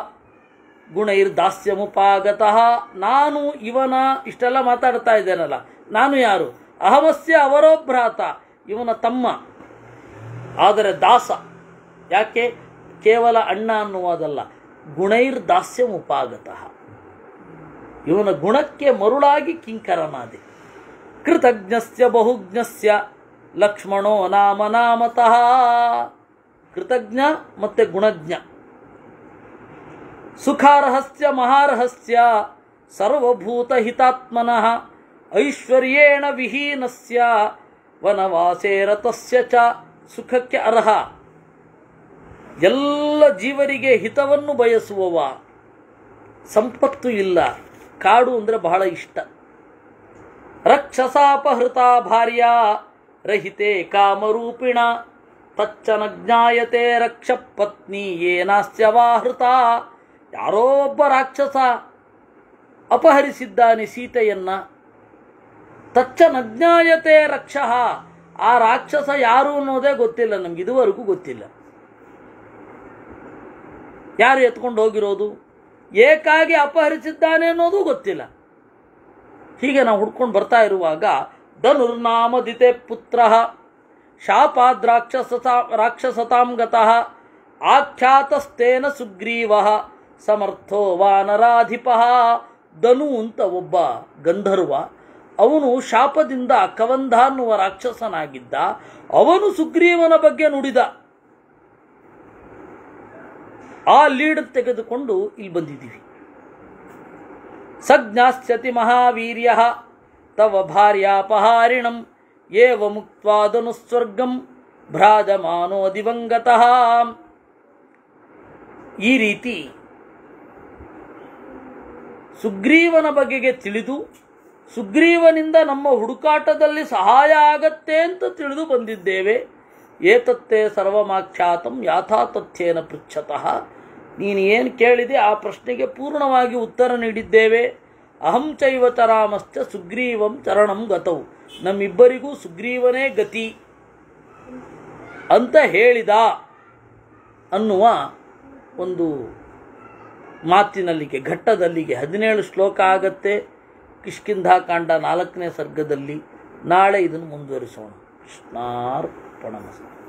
ಗುಣೈರ್ದಾಸ್ಯಮುಪಾಗತಃ ನಾನು ಇವನ ಇಷ್ಟೆಲ್ಲ ಮಾತಾಡ್ತಾ ಇದ್ದೇನಲ್ಲ ನಾನು ಯಾರು ಅಹಮಸ್ಯ ಅವರೋ ಭ್ರಾತ ಇವನ ತಮ್ಮ ಆದರೆ ದಾಸ ಯಾಕೆ ಕೇವಲ ಅಣ್ಣ ಅನ್ನುವುದಲ್ಲ ಗುಣೈರ್ದಾಸ್ಯಮುಪಾಗತಃ ಇವನ ಗುಣಕ್ಕೆ ಮರುಳಾಗಿ ಕಿಂಕರನಾದೆ ಕೃತಜ್ಞಸ್ಯ ಬಹುಜ್ಞಸ್ಯ ಲಕ್ಷ್ಮಣೋ ನಾಮ ನಾಮತಃ ಕೃತಜ್ಞ ಮತ್ತೆ ಗುಣಜ್ಞ ಸುಖಾರ್ಹಸ್ಯ ಮಹಾರ್ಹಸ್ಯ ಸರ್ವಭೂತ ಹಿತಾತ್ಮನಃ ಐಶ್ವರ್ಯೇಣ ವಿಹೀನಸ್ಯ ವನವಾಸೇ ರತಸ್ಯ ಚ ಸುಖಕ್ಕೆ ಅರ್ಹ ಎಲ್ಲ ಜೀವರಿಗೆ ಹಿತವನ್ನು ಬಯಸುವವ ಸಂಪತ್ತು ಇಲ್ಲ ಕಾಡು ಅಂದರೆ ಬಹಳ ಇಷ್ಟ ರಕ್ಷಸಾಪಹೃತ ಭಾರ್ಯ ರಹಿತೆ ಕಾಮರೂಪಿಣ ತಚ್ಚನ ಜ್ಞಾಯತೆ ರಕ್ಷ ಪತ್ನಿ ಏನಾಸ್ಯವಾಹೃತ ಯಾರೋ ಒಬ್ಬ ರಾಕ್ಷಸ ಅಪಹರಿಸಿದ್ದಾನೆ ಸೀತೆಯನ್ನ ತಚ್ಚನ ಜ್ಞಾಯತೆ ರಕ್ಷ ಆ ರಾಕ್ಷಸ ಯಾರು ಅನ್ನೋದೇ ಗೊತ್ತಿಲ್ಲ ನಮ್ಗೆ ಇದುವರೆಗೂ ಗೊತ್ತಿಲ್ಲ ಯಾರು ಎತ್ಕೊಂಡು ಹೋಗಿರೋದು ಏಕಾಗಿ ಅಪಹರಿಸಿದ್ದಾನೆ ಅನ್ನೋದು ಗೊತ್ತಿಲ್ಲ ಹೀಗೆ ನಾವು ಹುಡ್ಕೊಂಡು ಬರ್ತಾ ಇರುವಾಗ ಧನುರ್ನಾಮದಿತೆ ಪುತ್ರ ಶಾಪಾದ್ ರಾಕ್ಷಸತಾ ರಾಕ್ಷಸತಾಂ ಗತಃ ಆಖ್ಯಾತಸ್ತೇನ ಸುಗ್ರೀವ ಸಮರ್ಥೋ ವಾನರಾಧಿಪ ಧನು ಅಂತ ಒಬ್ಬ ಗಂಧರ್ವ ಅವನು ಶಾಪದಿಂದ ಕವಂಧ ಅನ್ನುವ ರಾಕ್ಷಸನಾಗಿದ್ದ ಅವನು ಸುಗ್ರೀವನ ಬಗ್ಗೆ ನುಡಿದ ಆ ಲೀಡ್ ತೆಗೆದುಕೊಂಡು ಇಲ್ಲಿ ಬಂದಿದ್ದೀವಿ ಸಜ್ಞಾಸ್ಯತಿ ಮಹಾವೀರ್ಯ ತವ ಭಾರ್ಯಾಪಹಾರಿಣಂ ಏವ ಮುಕ್ವಾದನು ಸ್ವರ್ಗಂ ಭ್ರಾಜಮಾನೋ ದಿವಂಗತಃ ಈ ರೀತಿ ಸುಗ್ರೀವನ ಬಗೆಗೆ ತಿಳಿದು ಸುಗ್ರೀವನಿಂದ ನಮ್ಮ ಹುಡುಕಾಟದಲ್ಲಿ ಸಹಾಯ ಆಗತ್ತೆ ಅಂತ ತಿಳಿದು ಬಂದಿದ್ದೇವೆ ಏತತ್ತೇ ಸರ್ವಮಾಖ್ಯಾತಂ ಯಾಥಾತಥ್ಯೇನ ಪೃಚ್ಛತಃ ನೀನು ಏನು ಕೇಳಿದೆ ಆ ಪ್ರಶ್ನೆಗೆ ಪೂರ್ಣವಾಗಿ ಉತ್ತರ ನೀಡಿದ್ದೇವೆ ಅಹಂ ಚೈವ ಚರಾಮಶ್ಚ ಸುಗ್ರೀವಂ ಚರಣಂ ಗತವು ನಮ್ಮಿಬ್ಬರಿಗೂ ಸುಗ್ರೀವನೇ ಗತಿ ಅಂತ ಹೇಳಿದ ಅನ್ನುವ ಒಂದು ಮಾತಿನಲ್ಲಿಗೆ ಘಟ್ಟದಲ್ಲಿಗೆ ಹದಿನೇಳು ಶ್ಲೋಕ ಆಗತ್ತೆ ಕಿಷ್ಕಿಂಧಾಕಾಂಡ ನಾಲ್ಕನೇ ಸರ್ಗದಲ್ಲಿ ನಾಳೆ ಇದನ್ನು ಮುಂದುವರಿಸೋಣ ಕೃಷ್ಣಾರ್ಪಣಮಸ್ತು